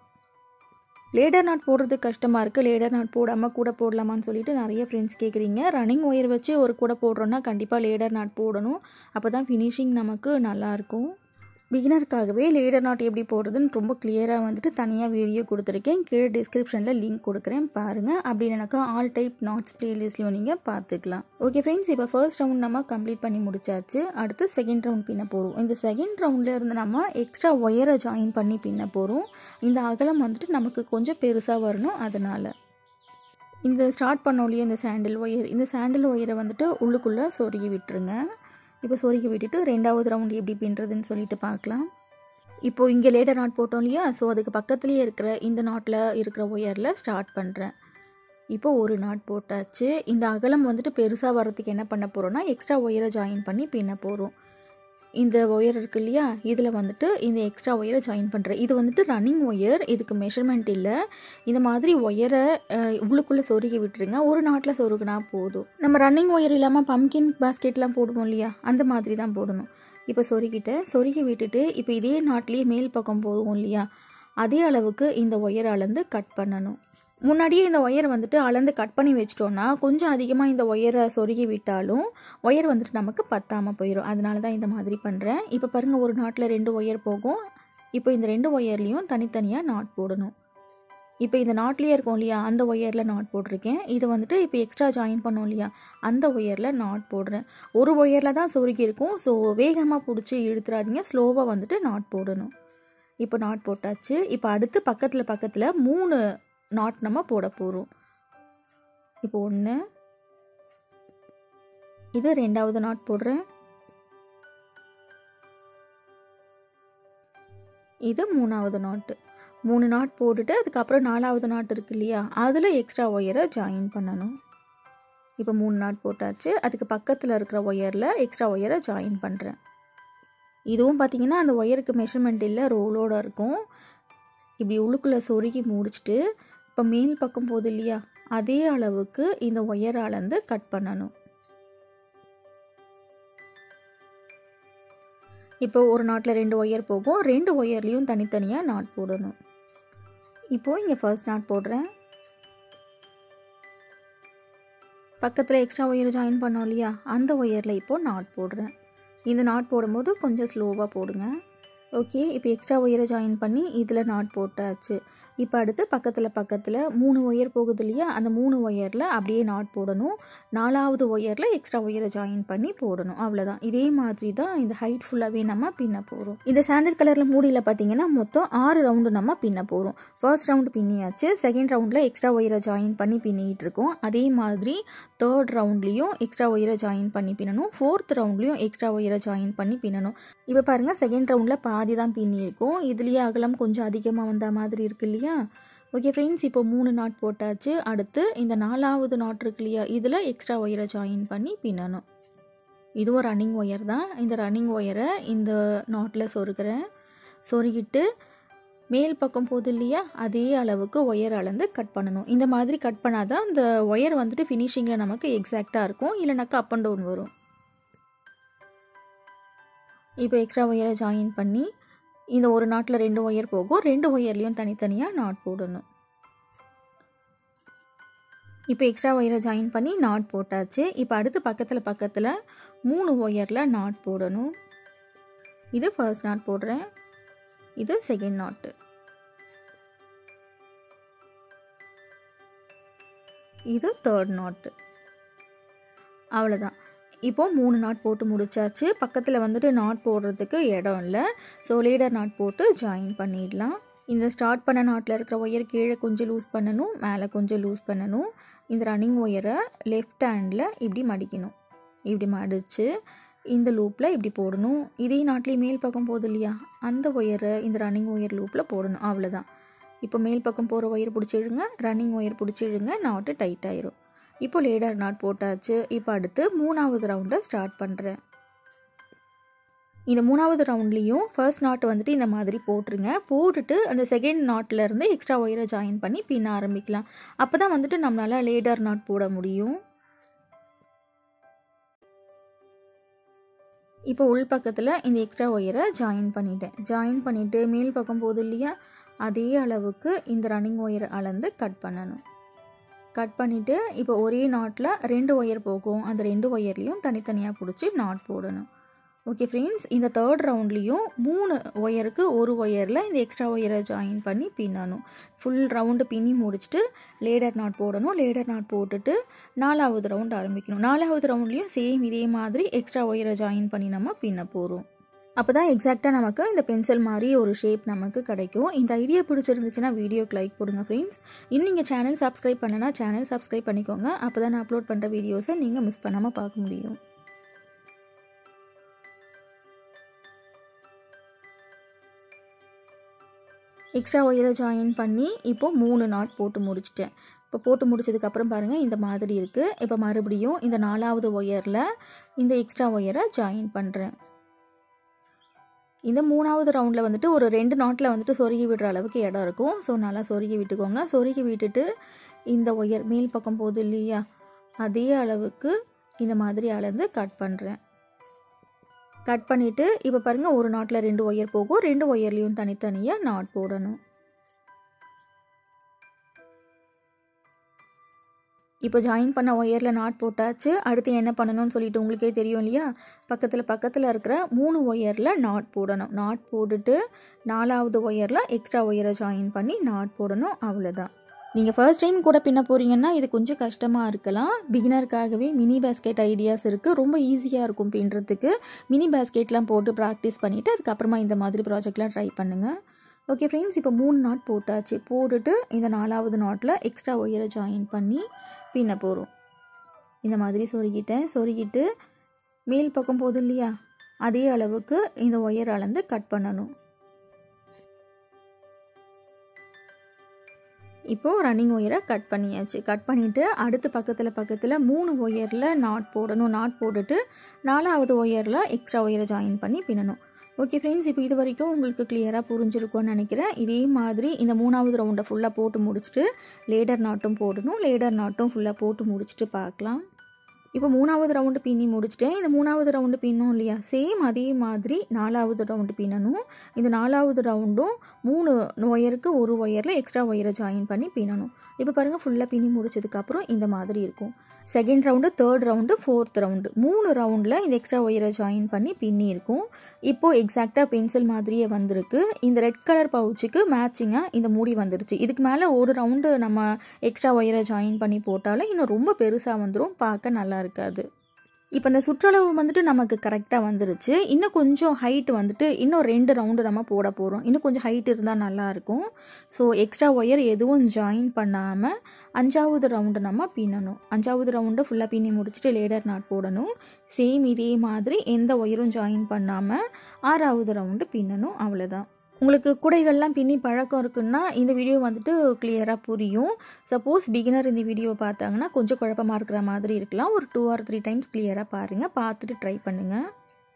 லேடர் நாட் போடுறது கஷ்டமாக இருக்குது லேடர் நாட் போடாமல் கூட போடலாமான்னு சொல்லிட்டு நிறைய ஃப்ரெண்ட்ஸ் கேட்குறீங்க ரன்னிங் ஒயர் வச்சு ஒரு கூட போடுறோன்னா கண்டிப்பாக லேடர் நாட் போடணும் அப்போ தான் ஃபினிஷிங் நமக்கு நல்லாயிருக்கும் பிகினருக்காகவே லேடர் நாட் எப்படி போடுறதுன்னு ரொம்ப கிளியராக வந்துட்டு தனியாக வீடியோ கொடுத்துருக்கேன் கீழே டிஸ்கிரிப்ஷனில் லிங்க் கொடுக்குறேன் பாருங்கள் அப்படின்னாக்கா ஆல் டைப் நாட்ஸ் ப்ளேலிஸ்ட்லையும் நீங்கள் பார்த்துக்கலாம் ஓகே ஃப்ரெண்ட்ஸ் இப்போ ஃபர்ஸ்ட் ரவுண்ட் நம்ம கம்ப்ளீட் பண்ணி முடிச்சாச்சு அடுத்து செகண்ட் ரவுண்ட் பின்ன போகிறோம் இந்த செகண்ட் ரவுண்டில் இருந்து நம்ம எக்ஸ்ட்ரா ஒயரை ஜாயின் பண்ணி பின்ன போகிறோம் இந்த அகலம் வந்துட்டு நமக்கு கொஞ்சம் பெருசாக வரணும் அதனால் இந்த ஸ்டார்ட் பண்ணோம் இல்லையா இந்த சாண்டில் ஒயர் இந்த சாண்டில் ஒயரை வந்துட்டு உள்ளுக்குள்ளே சொருகி விட்டுருங்க இப்போ சொருகி விட்டுட்டு ரெண்டாவது ரவுண்ட் எப்படி பின்னுறதுன்னு சொல்லிட்டு பார்க்கலாம் இப்போது இங்கே லேட்டர் நாட் போட்டோம் இல்லையா ஸோ அதுக்கு பக்கத்துலேயே இருக்கிற இந்த நாட்டில் இருக்கிற ஒயரில் ஸ்டார்ட் பண்ணுறேன் இப்போ ஒரு நாட் போட்டாச்சு இந்த அகலம் வந்துட்டு பெருசாக வர்றதுக்கு என்ன பண்ண போகிறோன்னா எக்ஸ்ட்ரா ஒயரை ஜாயின் பண்ணி பின்ன போகிறோம் இந்த ஒயர் இருக்கு இல்லையா இதில் வந்துட்டு இந்த எக்ஸ்ட்ரா ஒயரை ஜாயின் பண்ணுறேன் இது வந்துட்டு ரன்னிங் ஒயர் இதுக்கு மெஷர்மெண்ட் இல்லை இந்த மாதிரி ஒயரை உள்ளுக்குள்ளே சொருகி விட்டுருங்க ஒரு நாட்டில் சொருகுனா போதும் நம்ம ரன்னிங் ஒயர் இல்லாமல் பம்கின் பாஸ்கெட்லாம் போடுவோம் இல்லையா அந்த மாதிரி தான் போடணும் இப்போ சொருகிட்டேன் சொருகி விட்டுட்டு இப்போ இதே நாட்டிலேயே மேல் பக்கம் போதும் இல்லையா அதே அளவுக்கு இந்த ஒயரை அளந்து கட் பண்ணணும் முன்னாடியே இந்த ஒயர் வந்துட்டு அளந்து கட் பண்ணி வச்சிட்டோன்னா கொஞ்சம் அதிகமாக இந்த ஒயரை சொருகி விட்டாலும் ஒயர் வந்துட்டு நமக்கு பத்தாமல் போயிடும் அதனால தான் இந்த மாதிரி பண்ணுறேன் இப்போ பாருங்கள் ஒரு நாட்டில் ரெண்டு ஒயர் போகும் இப்போ இந்த ரெண்டு ஒயர்லேயும் தனித்தனியாக நாட் போடணும் இப்போ இந்த நாட்லேயே இருக்கும் இல்லையா அந்த ஒயரில் நாட் போட்டிருக்கேன் இது வந்துட்டு இப்போ எக்ஸ்ட்ரா ஜாயின் பண்ணோம் இல்லையா அந்த ஒயரில் நாட் போடுறேன் ஒரு ஒயரில் தான் சொருகி இருக்கும் ஸோ வேகமாக பிடிச்சி இழுத்துறாதீங்க ஸ்லோவாக வந்துட்டு நாட் போடணும் இப்போ நாட் போட்டாச்சு இப்போ அடுத்து பக்கத்தில் பக்கத்தில் மூணு நாட் நம்ம போட போகிறோம் இப்போ ஒன்று இது ரெண்டாவது நாட் போடுறேன் இது மூணாவது நாட்டு மூணு நாட் போட்டுட்டு அதுக்கப்புறம் நாலாவது நாட் இருக்கு இல்லையா அதில் எக்ஸ்ட்ரா ஒயரை ஜாயின் பண்ணணும் இப்போ மூணு நாட் போட்டாச்சு அதுக்கு பக்கத்தில் இருக்கிற ஒயரில் எக்ஸ்ட்ரா ஒயரை ஜாயின் பண்ணுறேன் இதுவும் பார்த்தீங்கன்னா அந்த ஒயருக்கு மெஷர்மெண்ட் இல்லை ரோலோட இருக்கும் இப்படி உள்ளுக்குள்ளே சொருகி முடிச்சுட்டு இப்போ மேல் பக்கம் போகுது இல்லையா அதே அளவுக்கு இந்த ஒயரை அளந்து கட் பண்ணணும் இப்போ ஒரு நாட்டில் ரெண்டு ஒயர் போகும் ரெண்டு ஒயர்லேயும் தனித்தனியாக நாட் போடணும் இப்போது இங்கே ஃபர்ஸ்ட் நாட் போடுறேன் பக்கத்தில் எக்ஸ்ட்ரா ஒயர் ஜாயின் பண்ணோம் இல்லையா அந்த ஒயரில் இப்போது நாட் போடுறேன் இந்த நாட் போடும்போது கொஞ்சம் ஸ்லோவாக போடுங்க ஓகே இப்போ எக்ஸ்ட்ரா ஒயரை ஜாயின் பண்ணி இதில் நாட் போட்டாச்சு இப்போ அடுத்து பக்கத்தில் பக்கத்தில் மூணு ஒயர் போகுது இல்லையா அந்த மூணு ஒயரில் அப்படியே நாட் போடணும் நாலாவது ஒயரில் எக்ஸ்ட்ரா ஒயரை ஜாயின் பண்ணி போடணும் அவ்வளோதான் இதே மாதிரி தான் இந்த ஹைட் ஃபுல்லாகவே நம்ம பின்ன போகிறோம் இந்த சாண்டல் கலரில் மூடியில் பார்த்தீங்கன்னா மொத்தம் ஆறு ரவுண்டு நம்ம பின்ன போகிறோம் ஃபர்ஸ்ட் ரவுண்டு பின்னியாச்சு செகண்ட் ரவுண்டில் எக்ஸ்ட்ரா ஒயரை ஜாயின் பண்ணி பின்னிட்டு இருக்கோம் அதே மாதிரி தேர்ட் ரவுண்ட்லேயும் எக்ஸ்ட்ரா ஒயரை ஜாயின் பண்ணி பின்னணும் ஃபோர்த் ரவுண்ட்லேயும் எக்ஸ்ட்ரா ஒயரை ஜாயின் பண்ணி பின்னணும் இப்போ பாருங்கள் செகண்ட் ரவுண்டில் பாதி தான் பின்னியிருக்கும் இதுலேயே அகலம் கொஞ்சம் அதிகமாக வந்த மாதிரி இருக்கு இல்லையா ஓகே ஃப்ரெண்ட்ஸ் இப்போ மூணு நாட் போட்டாச்சு அடுத்து இந்த நாலாவது நாட் இருக்கு இல்லையா இதில் எக்ஸ்ட்ரா ஒயரை ஜாயின் பண்ணி பின்னணும் இதுவும் ரன்னிங் ஒயர் தான் இந்த ரன்னிங் ஒயரை இந்த நாட்டில் சொருகிறேன் சொருகிட்டு மேல் பக்கம் போகுது இல்லையா அதே அளவுக்கு ஒயர் அளந்து கட் பண்ணணும் இந்த மாதிரி கட் பண்ணாதான் அந்த ஒயர் வந்துட்டு ஃபினிஷிங்கில் நமக்கு எக்ஸாக்டாக இருக்கும் இல்லைனாக்கா அப் அண்ட் டவுன் வரும் இப்போ எக்ஸ்ட்ரா ஒயரை ஜாயின் பண்ணி இந்த ஒரு நாட்டில் ரெண்டு ஒயர் போகும் ரெண்டு ஒயர்லேயும் தனித்தனியாக நாட் போடணும் இப்போ எக்ஸ்ட்ரா ஒயரை ஜாயின் பண்ணி நாட் போட்டாச்சு இப்போ அடுத்து பக்கத்தில் பக்கத்தில் மூணு ஒயரில் நாட் போடணும் இது ஃபர்ஸ்ட் நாட் போடுறேன் இது செகண்ட் நாட்டு இது தேர்ட் நாட்டு அவ்வளோதான் இப்போது மூணு நாட் போட்டு முடிச்சாச்சு பக்கத்தில் வந்துட்டு நாட் போடுறதுக்கு இடம் இல்லை ஸோ லீடர் நாட் போட்டு ஜாயின் பண்ணிடலாம் இந்த ஸ்டார்ட் பண்ண நாட்டில் இருக்கிற ஒயர் கீழே கொஞ்சம் லூஸ் பண்ணணும் மேலே கொஞ்சம் லூஸ் பண்ணணும் இந்த ரன்னிங் ஒயரை லெஃப்ட் ஹேண்டில் இப்படி மடிக்கணும் இப்படி மடித்து இந்த லூப்பில் இப்படி போடணும் இதே நாட்டிலேயே மேல் பக்கம் போகுது இல்லையா அந்த ஒயரை இந்த ரன்னிங் ஒயர் லூப்பில் போடணும் அவ்வளோதான் இப்போ மேல் பக்கம் போகிற ஒயர் பிடிச்சிடுங்க ரன்னிங் ஒயர் பிடிச்சிடுங்க நாட்டு டைட் ஆயிரும் இப்போ லேடர் நாட் போட்டாச்சு இப்போ அடுத்து மூணாவது ரவுண்டை ஸ்டார்ட் பண்ணுறேன் இந்த மூணாவது ரவுண்ட்லேயும் ஃபர்ஸ்ட் நாட் வந்துட்டு இந்த மாதிரி போட்டுருங்க போட்டுட்டு அந்த செகண்ட் நாட்லேருந்து எக்ஸ்ட்ரா ஒயரை ஜாயின் பண்ணி பின்ன ஆரம்பிக்கலாம் அப்போ தான் வந்துட்டு நம்மளால் லேடர் நாட் போட முடியும் இப்போ உள் பக்கத்தில் இந்த எக்ஸ்ட்ரா ஒயரை ஜாயின் பண்ணிட்டேன் ஜாயின் பண்ணிவிட்டு மேல் பக்கம் போகுது இல்லையா அதே அளவுக்கு இந்த ரன்னிங் ஒயரை அளந்து கட் பண்ணணும் கட் பண்ணிவிட்டு இப்போ ஒரே நாட்டில் ரெண்டு ஒயர் போகும் அந்த ரெண்டு ஒயர்லேயும் தனித்தனியாக பிடிச்சி நாட் போடணும் ஓகே ஃப்ரெண்ட்ஸ் இந்த தேர்ட் ரவுண்ட்லேயும் மூணு ஒயருக்கு ஒரு ஒயரில் இந்த எக்ஸ்ட்ரா ஒயரை ஜாயின் பண்ணி பின்னணும் ஃபுல் ரவுண்டு பின்னி முடிச்சுட்டு லேடர் நாட் போடணும் லேடர் நாட் போட்டுட்டு நாலாவது ரவுண்ட் ஆரம்பிக்கணும் நாலாவது ரவுண்ட்லேயும் சேம் இதே மாதிரி எக்ஸ்ட்ரா ஒயரை ஜாயின் பண்ணி நம்ம பின்ன போகிறோம் அப்போ தான் எக்ஸாக்டாக நமக்கு இந்த பென்சில் மாதிரி ஒரு ஷேப் நமக்கு கிடைக்கும் இந்த ஐடியா பிடிச்சிருந்துச்சுன்னா வீடியோக்கு லைக் போடுங்க ஃப்ரெண்ட்ஸ் இன்னும் நீங்கள் சேனல் சப்ஸ்கிரைப் பண்ணனா சேனல் சப்ஸ்கிரைப் பண்ணிக்கோங்க அப்போ தான் நான் அப்லோட் பண்ணுற வீடியோஸை நீங்கள் மிஸ் பண்ணாமல் பார்க்க முடியும் எக்ஸ்ட்ரா ஒயரை ஜாயின் பண்ணி இப்போது மூணு நாட் போட்டு முடிச்சிட்டேன் இப்போ போட்டு முடிச்சதுக்கப்புறம் பாருங்கள் இந்த மாதிரி இருக்குது இப்போ மறுபடியும் இந்த நாலாவது ஒயரில் இந்த எக்ஸ்ட்ரா ஒயரை ஜாயின் பண்ணுறேன் இந்த மூணாவது ரவுண்டில் வந்துட்டு ஒரு ரெண்டு நாட்டில் வந்துட்டு சொருகி விடுற அளவுக்கு இடம் இருக்கும் ஸோ நல்லா சொருகி விட்டுக்கோங்க சொருகி விட்டுட்டு இந்த ஒயர் மேல் பக்கம் போகுது இல்லையா அதே அளவுக்கு இந்த மாதிரி அளந்து கட் பண்ணுறேன் கட் பண்ணிவிட்டு இப்போ பாருங்கள் ஒரு நாட்டில் ரெண்டு ஒயர் போகும் ரெண்டு ஒயர்லேயும் தனித்தனியாக நாட் போடணும் இப்போ ஜாயின் பண்ண ஒயரில் நாட் போட்டாச்சு அடுத்து என்ன பண்ணணும்னு சொல்லிட்டு உங்களுக்கே தெரியும் இல்லையா பக்கத்தில் பக்கத்தில் இருக்கிற மூணு ஒயரில் நாட் போடணும் நாட் போட்டுட்டு நாலாவது ஒயரில் எக்ஸ்ட்ரா ஒயரை ஜாயின் பண்ணி நாட் போடணும் அவ்வளோதான் நீங்கள் ஃபர்ஸ்ட் டைம் கூட பின்ன போகிறீங்கன்னா இது கொஞ்சம் கஷ்டமாக இருக்கலாம் பிகினருக்காகவே மினி பேஸ்கெட் ஐடியாஸ் இருக்குது ரொம்ப ஈஸியாக இருக்கும் பின்னுறதுக்கு மினி பேஸ்கெட்லாம் போட்டு ப்ராக்டிஸ் பண்ணிவிட்டு அதுக்கப்புறமா இந்த மாதிரி ப்ராஜெக்ட்லாம் ட்ரை பண்ணுங்கள் ஓகே ஃப்ரெண்ட்ஸ் இப்போ மூணு நாட் போட்டாச்சு போட்டுட்டு இந்த நாலாவது நாட்டில் எக்ஸ்ட்ரா ஒயரை ஜாயின் பண்ணி பின்ன போகிறோம் இந்த மாதிரி சொருகிட்டேன் சொருகிட்டு மேல் பக்கம் போதும் இல்லையா அதே அளவுக்கு இந்த ஒயர் அளந்து கட் பண்ணணும் இப்போது ரன்னிங் ஒயரை கட் பண்ணியாச்சு கட் பண்ணிவிட்டு அடுத்து பக்கத்தில் பக்கத்தில் மூணு ஒயரில் நாட் போடணும் நாட் போட்டுட்டு நாலாவது ஒயரில் எக்ஸ்ட்ரா ஒயரை ஜாயின் பண்ணி பின்னணும் ஓகே ஃப்ரெண்ட்ஸ் இப்போ இது வரைக்கும் உங்களுக்கு கிளியராக புரிஞ்சிருக்கும்னு நினைக்கிறேன் இதே மாதிரி இந்த மூணாவது ரவுண்டை ஃபுல்லாக போட்டு முடிச்சுட்டு லேடர் நாட்டும் போடணும் லேடர் நாட்டும் ஃபுல்லாக போட்டு முடிச்சுட்டு பார்க்கலாம் இப்போ மூணாவது ரவுண்டு பின்னி முடிச்சிட்டேன் இந்த மூணாவது ரவுண்டு பின்னும் இல்லையா சேம் அதே மாதிரி நாலாவது ரவுண்டு பின்னணும் இந்த நாலாவது ரவுண்டும் மூணு ஒயருக்கு ஒரு ஒயரில் எக்ஸ்ட்ரா ஒயரை ஜாயின் பண்ணி பின்னணும் இப்போ பாருங்கள் ஃபுல்லாக பின்னி முடிச்சதுக்கப்புறம் இந்த மாதிரி இருக்கும் second round third round fourth round மூணு ரவுண்டில் இந்த எக்ஸ்ட்ரா ஒயரை ஜாயின் பண்ணி பின்னி இருக்கும் இப்போது எக்ஸாக்டாக பென்சில் மாதிரியே வந்திருக்கு இந்த ரெட் கலர் பவுச்சுக்கு மேட்சிங்காக இந்த மூடி வந்துருச்சு இதுக்கு மேலே ஒரு ரவுண்டு நம்ம எக்ஸ்ட்ரா ஒயரை ஜாயின் பண்ணி போட்டாலும் இன்னும் ரொம்ப பெருசாக வந்துடும் பார்க்க நல்லா இருக்காது இப்போ இந்த சுற்றளவு வந்துட்டு நமக்கு கரெக்டாக வந்துருச்சு இன்னும் கொஞ்சம் ஹைட் வந்துட்டு இன்னும் ரெண்டு ரவுண்டு நம்ம போட போகிறோம் இன்னும் கொஞ்சம் ஹைட் இருந்தால் நல்லாயிருக்கும் ஸோ எக்ஸ்ட்ரா ஒயர் எதுவும் ஜாயின் பண்ணாமல் அஞ்சாவது ரவுண்டு நம்ம பின்னணும் அஞ்சாவது ரவுண்டு ஃபுல்லாக பின்னி முடிச்சுட்டு லேடர் நாட் போடணும் சேம் இதே மாதிரி எந்த ஒயரும் ஜாயின் பண்ணாமல் ஆறாவது ரவுண்டு பின்னணும் அவ்வளோதான் உங்களுக்கு குடைகள்லாம் பின்னி பழக்கம் இருக்குன்னா இந்த வீடியோ வந்துட்டு கிளியராக புரியும் சப்போஸ் பிகினர் இந்த வீடியோ பார்த்தாங்கன்னா கொஞ்சம் குழப்பமாக இருக்கிற மாதிரி இருக்கலாம் ஒரு டூ ஆர் த்ரீ டைம்ஸ் கிளியராக பாருங்கள் பார்த்துட்டு ட்ரை பண்ணுங்கள்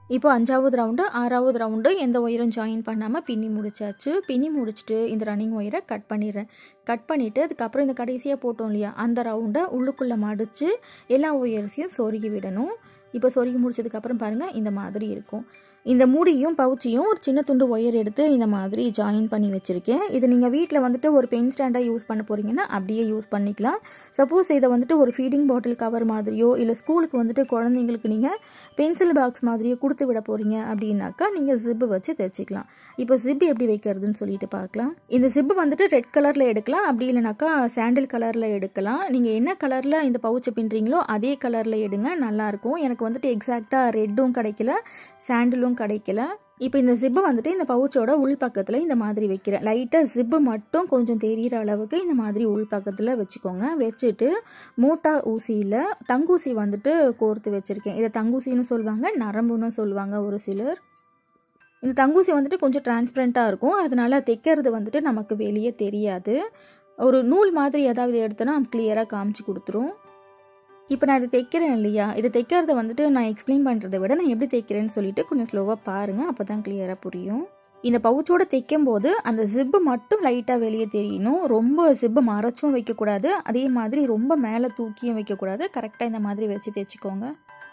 இப்போ அஞ்சாவது ரவுண்டு ஆறாவது ரவுண்டு எந்த ஒயரும் ஜாயின் பண்ணாமல் பின்னி முடிச்சாச்சு பின்னி முடிச்சுட்டு இந்த ரன்னிங் ஒயரை கட் பண்ணிடுறேன் கட் பண்ணிவிட்டு அதுக்கப்புறம் இந்த கடைசியாக போட்டோம் இல்லையா அந்த ரவுண்டை உள்ளுக்குள்ளே மடித்து எல்லா ஒயர்ஸையும் சொருகி விடணும் இப்போ சொருகி முடிச்சதுக்கப்புறம் பாருங்கள் இந்த மாதிரி இருக்கும் இந்த மூடியும் பவுச்சியும் ஒரு சின்ன துண்டு ஒயர் எடுத்து இந்த மாதிரி ஜாயின் பண்ணி வச்சுருக்கேன் இது நீங்கள் வீட்டில் வந்துட்டு ஒரு பென் ஸ்டாண்டாக யூஸ் பண்ண போகிறீங்கன்னா அப்படியே யூஸ் பண்ணிக்கலாம் சப்போஸ் இதை வந்துட்டு ஒரு ஃபீடிங் பாட்டில் கவர் மாதிரியோ இல்லை ஸ்கூலுக்கு வந்துட்டு குழந்தைங்களுக்கு நீங்கள் பென்சில் பாக்ஸ் மாதிரியோ கொடுத்து விட போகிறீங்க அப்படின்னாக்கா நீங்கள் ஜிப்பு வச்சு தைச்சிக்கலாம் இப்போ ஜிப்பு எப்படி வைக்கிறதுன்னு சொல்லிட்டு பார்க்கலாம் இந்த ஜிப்பு வந்துட்டு ரெட் கலரில் எடுக்கலாம் அப்படி இல்லைனாக்கா சாண்டில் கலரில் எடுக்கலாம் நீங்கள் என்ன கலரில் இந்த பவுச்சை பின்னுறீங்களோ அதே கலரில் எடுங்க நல்லாயிருக்கும் எனக்கு வந்துட்டு எக்ஸாக்டாக ரெட்டும் கிடைக்கல சாண்டிலும் கிடைக்கல இப்போ இந்த ஜிப்பை வந்துட்டு இந்த பவுச்சோட உள் பக்கத்தில் இந்த மாதிரி வைக்கிறேன் லைட்டாக ஜிப்பு மட்டும் கொஞ்சம் தெரிகிற அளவுக்கு இந்த மாதிரி உள் பக்கத்தில் வச்சுக்கோங்க வச்சுட்டு மூட்டா ஊசியில் தங்கூசி வந்துட்டு கோர்த்து வச்சுருக்கேன் இதை தங்கூசின்னு சொல்லுவாங்க நரம்புன்னு சொல்லுவாங்க ஒரு சிலர் இந்த தங்கூசி வந்துட்டு கொஞ்சம் டிரான்ஸ்பரண்ட்டாக இருக்கும் அதனால் தைக்கிறது வந்துட்டு நமக்கு வெளியே தெரியாது ஒரு நூல் மாதிரி ஏதாவது எடுத்தோன்னா கிளியராக காமிச்சு கொடுத்துரும் இப்போ நான் இதை தைக்கிறேன் இல்லையா இதை தைக்கிறத வந்துட்டு நான் எக்ஸ்பிளைன் பண்ணுறதை விட நான் எப்படி தைக்கிறேன்னு சொல்லிட்டு கொஞ்சம் ஸ்லோவாக பாருங்கள் அப்போ தான் கிளியராக புரியும் இந்த பவுச்சோட தைக்கும் போது அந்த ஜிப்பு மட்டும் லைட்டாக வெளியே தெரியணும் ரொம்ப ஜிப்பு மறைச்சும் வைக்கக்கூடாது அதே மாதிரி ரொம்ப மேலே தூக்கியும் வைக்கக்கூடாது கரெக்டாக இந்த மாதிரி வச்சு தைச்சிக்கோங்க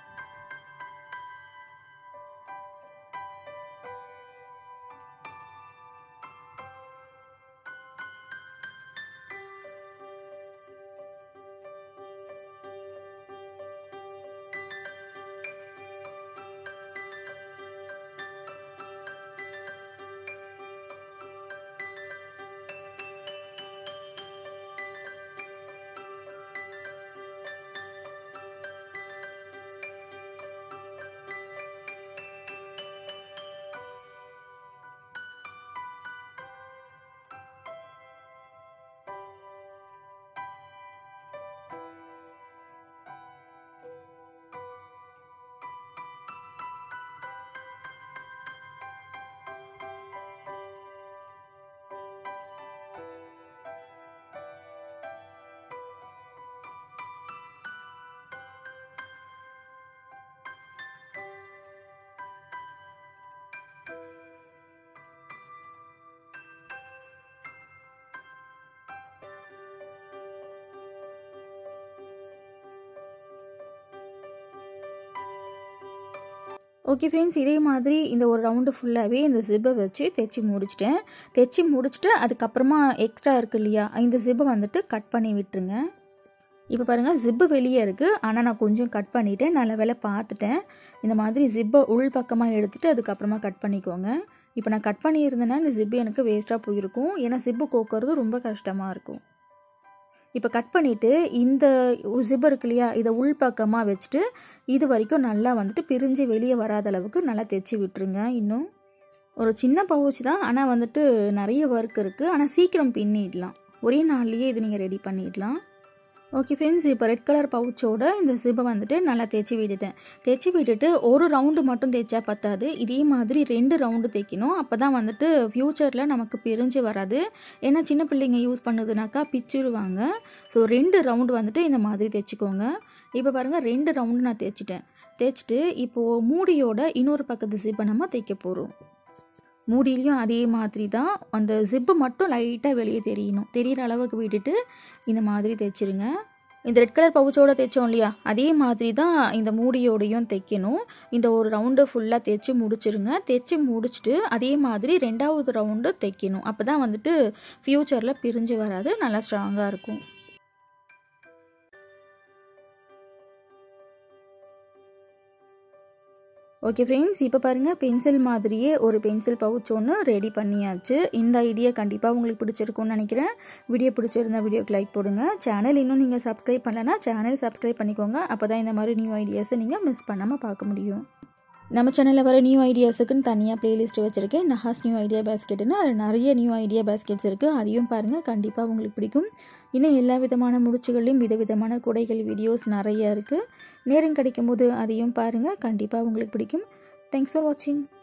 ஓகே ஃப்ரெண்ட்ஸ் இதே மாதிரி இந்த ஒரு ரவுண்டு ஃபுல்லாகவே இந்த ஜிப்பை வச்சு தைச்சி முடிச்சிட்டேன் தைச்சி முடிச்சுட்டு அதுக்கப்புறமா எக்ஸ்ட்ரா இருக்கு இல்லையா இந்த ஜிப்பை வந்துட்டு கட் பண்ணி விட்டுருங்க இப்போ பாருங்கள் ஜிப்பு வெளியே இருக்குது ஆனால் நான் கொஞ்சம் கட் பண்ணிவிட்டேன் நல்ல வேலை பார்த்துட்டேன் இந்த மாதிரி ஜிப்பை உள் பக்கமாக எடுத்துகிட்டு அதுக்கப்புறமா கட் பண்ணிக்கோங்க இப்போ நான் கட் பண்ணியிருந்தேன்னா இந்த ஜிப்பு எனக்கு வேஸ்ட்டாக போயிருக்கும் ஏன்னா ஜிப்பு கோக்கிறது ரொம்ப கஷ்டமாக இருக்கும் இப்போ கட் பண்ணிவிட்டு இந்த ஜிப் இருக்கு இல்லையா இதை உள் பக்கமாக வச்சுட்டு இது வரைக்கும் நல்லா வந்துட்டு பிரிஞ்சு வெளியே வராத அளவுக்கு நல்லா தைச்சி விட்டுருங்க இன்னும் ஒரு சின்ன பவுச் தான் ஆனால் வந்துட்டு நிறைய ஒர்க் இருக்குது ஆனால் சீக்கிரம் பின்னிடலாம் ஒரே நாள்லேயே இது நீங்கள் ரெடி பண்ணிடலாம் ஓகே ஃப்ரெண்ட்ஸ் இப்போ ரெட் கலர் பவுச்சோட இந்த ஜிப்பை வந்துட்டு நல்லா தேய்ச்சி விட்டுட்டேன் தேய்ச்சி விட்டுட்டு ஒரு ரவுண்டு மட்டும் தேய்ச்சா பத்தாது இதே மாதிரி ரெண்டு ரவுண்டு தைக்கணும் அப்போ தான் வந்துட்டு ஃப்யூச்சரில் நமக்கு பிரிஞ்சு வராது ஏன்னா சின்ன பிள்ளைங்க யூஸ் பண்ணுதுனாக்கா பிச்சிருவாங்க ஸோ ரெண்டு ரவுண்டு வந்துட்டு இந்த மாதிரி தைச்சிக்கோங்க இப்போ பாருங்கள் ரெண்டு ரவுண்டு நான் தேய்ச்சிட்டேன் தேய்ச்சிட்டு இப்போது மூடியோட இன்னொரு பக்கத்து ஜிப்பை நம்ம தைக்க போகிறோம் மூடிலையும் அதே மாதிரி தான் அந்த ஜிப்பு மட்டும் லைட்டாக வெளியே தெரியணும் தெரிகிற அளவுக்கு விட்டுட்டு இந்த மாதிரி தைச்சிருங்க இந்த ரெட் கலர் பவுச்சோட தைச்சோம் இல்லையா அதே மாதிரி தான் இந்த மூடியோடையும் தைக்கணும் இந்த ஒரு ரவுண்டு ஃபுல்லாக தைச்சி முடிச்சிருங்க தைச்சி முடிச்சுட்டு அதே மாதிரி ரெண்டாவது ரவுண்டு தைக்கணும் அப்போ தான் வந்துட்டு ஃப்யூச்சரில் பிரிஞ்சு வராது நல்லா ஸ்ட்ராங்காக இருக்கும் ஓகே ஃப்ரெண்ட்ஸ் இப்போ பாருங்கள் பென்சில் மாதிரியே ஒரு பென்சில் பவுச் ஒன்று ரெடி பண்ணியாச்சு இந்த ஐடியா கண்டிப்பாக உங்களுக்கு பிடிச்சிருக்கும்னு நினைக்கிறேன் வீடியோ பிடிச்சிருந்தா வீடியோக்கு லைக் போடுங்க சேனல் இன்னும் நீங்கள் சப்ஸ்கிரைப் பண்ணலன்னா சேனல் சப்ஸ்கிரைப் பண்ணிக்கோங்க அப்போ தான் இந்த மாதிரி நியூ ஐடியாஸை நீங்கள் மிஸ் பண்ணாமல் பார்க்க முடியும் நம்ம சேனலில் வர நியூ ஐடியாஸுக்குன்னு தனியாக பிளேலிஸ்ட் வச்சுருக்கேன் நஹாஸ் நியூ ஐடியா பேஸ்கெட்டுன்னு அதில் நிறைய நியூ ஐடியா பேஸ்கெட்ஸ் இருக்குது அதையும் பாருங்கள் கண்டிப்பாக உங்களுக்கு பிடிக்கும் இன்னும் எல்லா விதமான முடிச்சுகள்லையும் விதவிதமான குடைகள் வீடியோஸ் நிறைய இருக்குது நேரம் கிடைக்கும் போது அதையும் பாருங்கள் கண்டிப்பாக உங்களுக்கு பிடிக்கும் தேங்க்ஸ் ஃபார் வாட்சிங்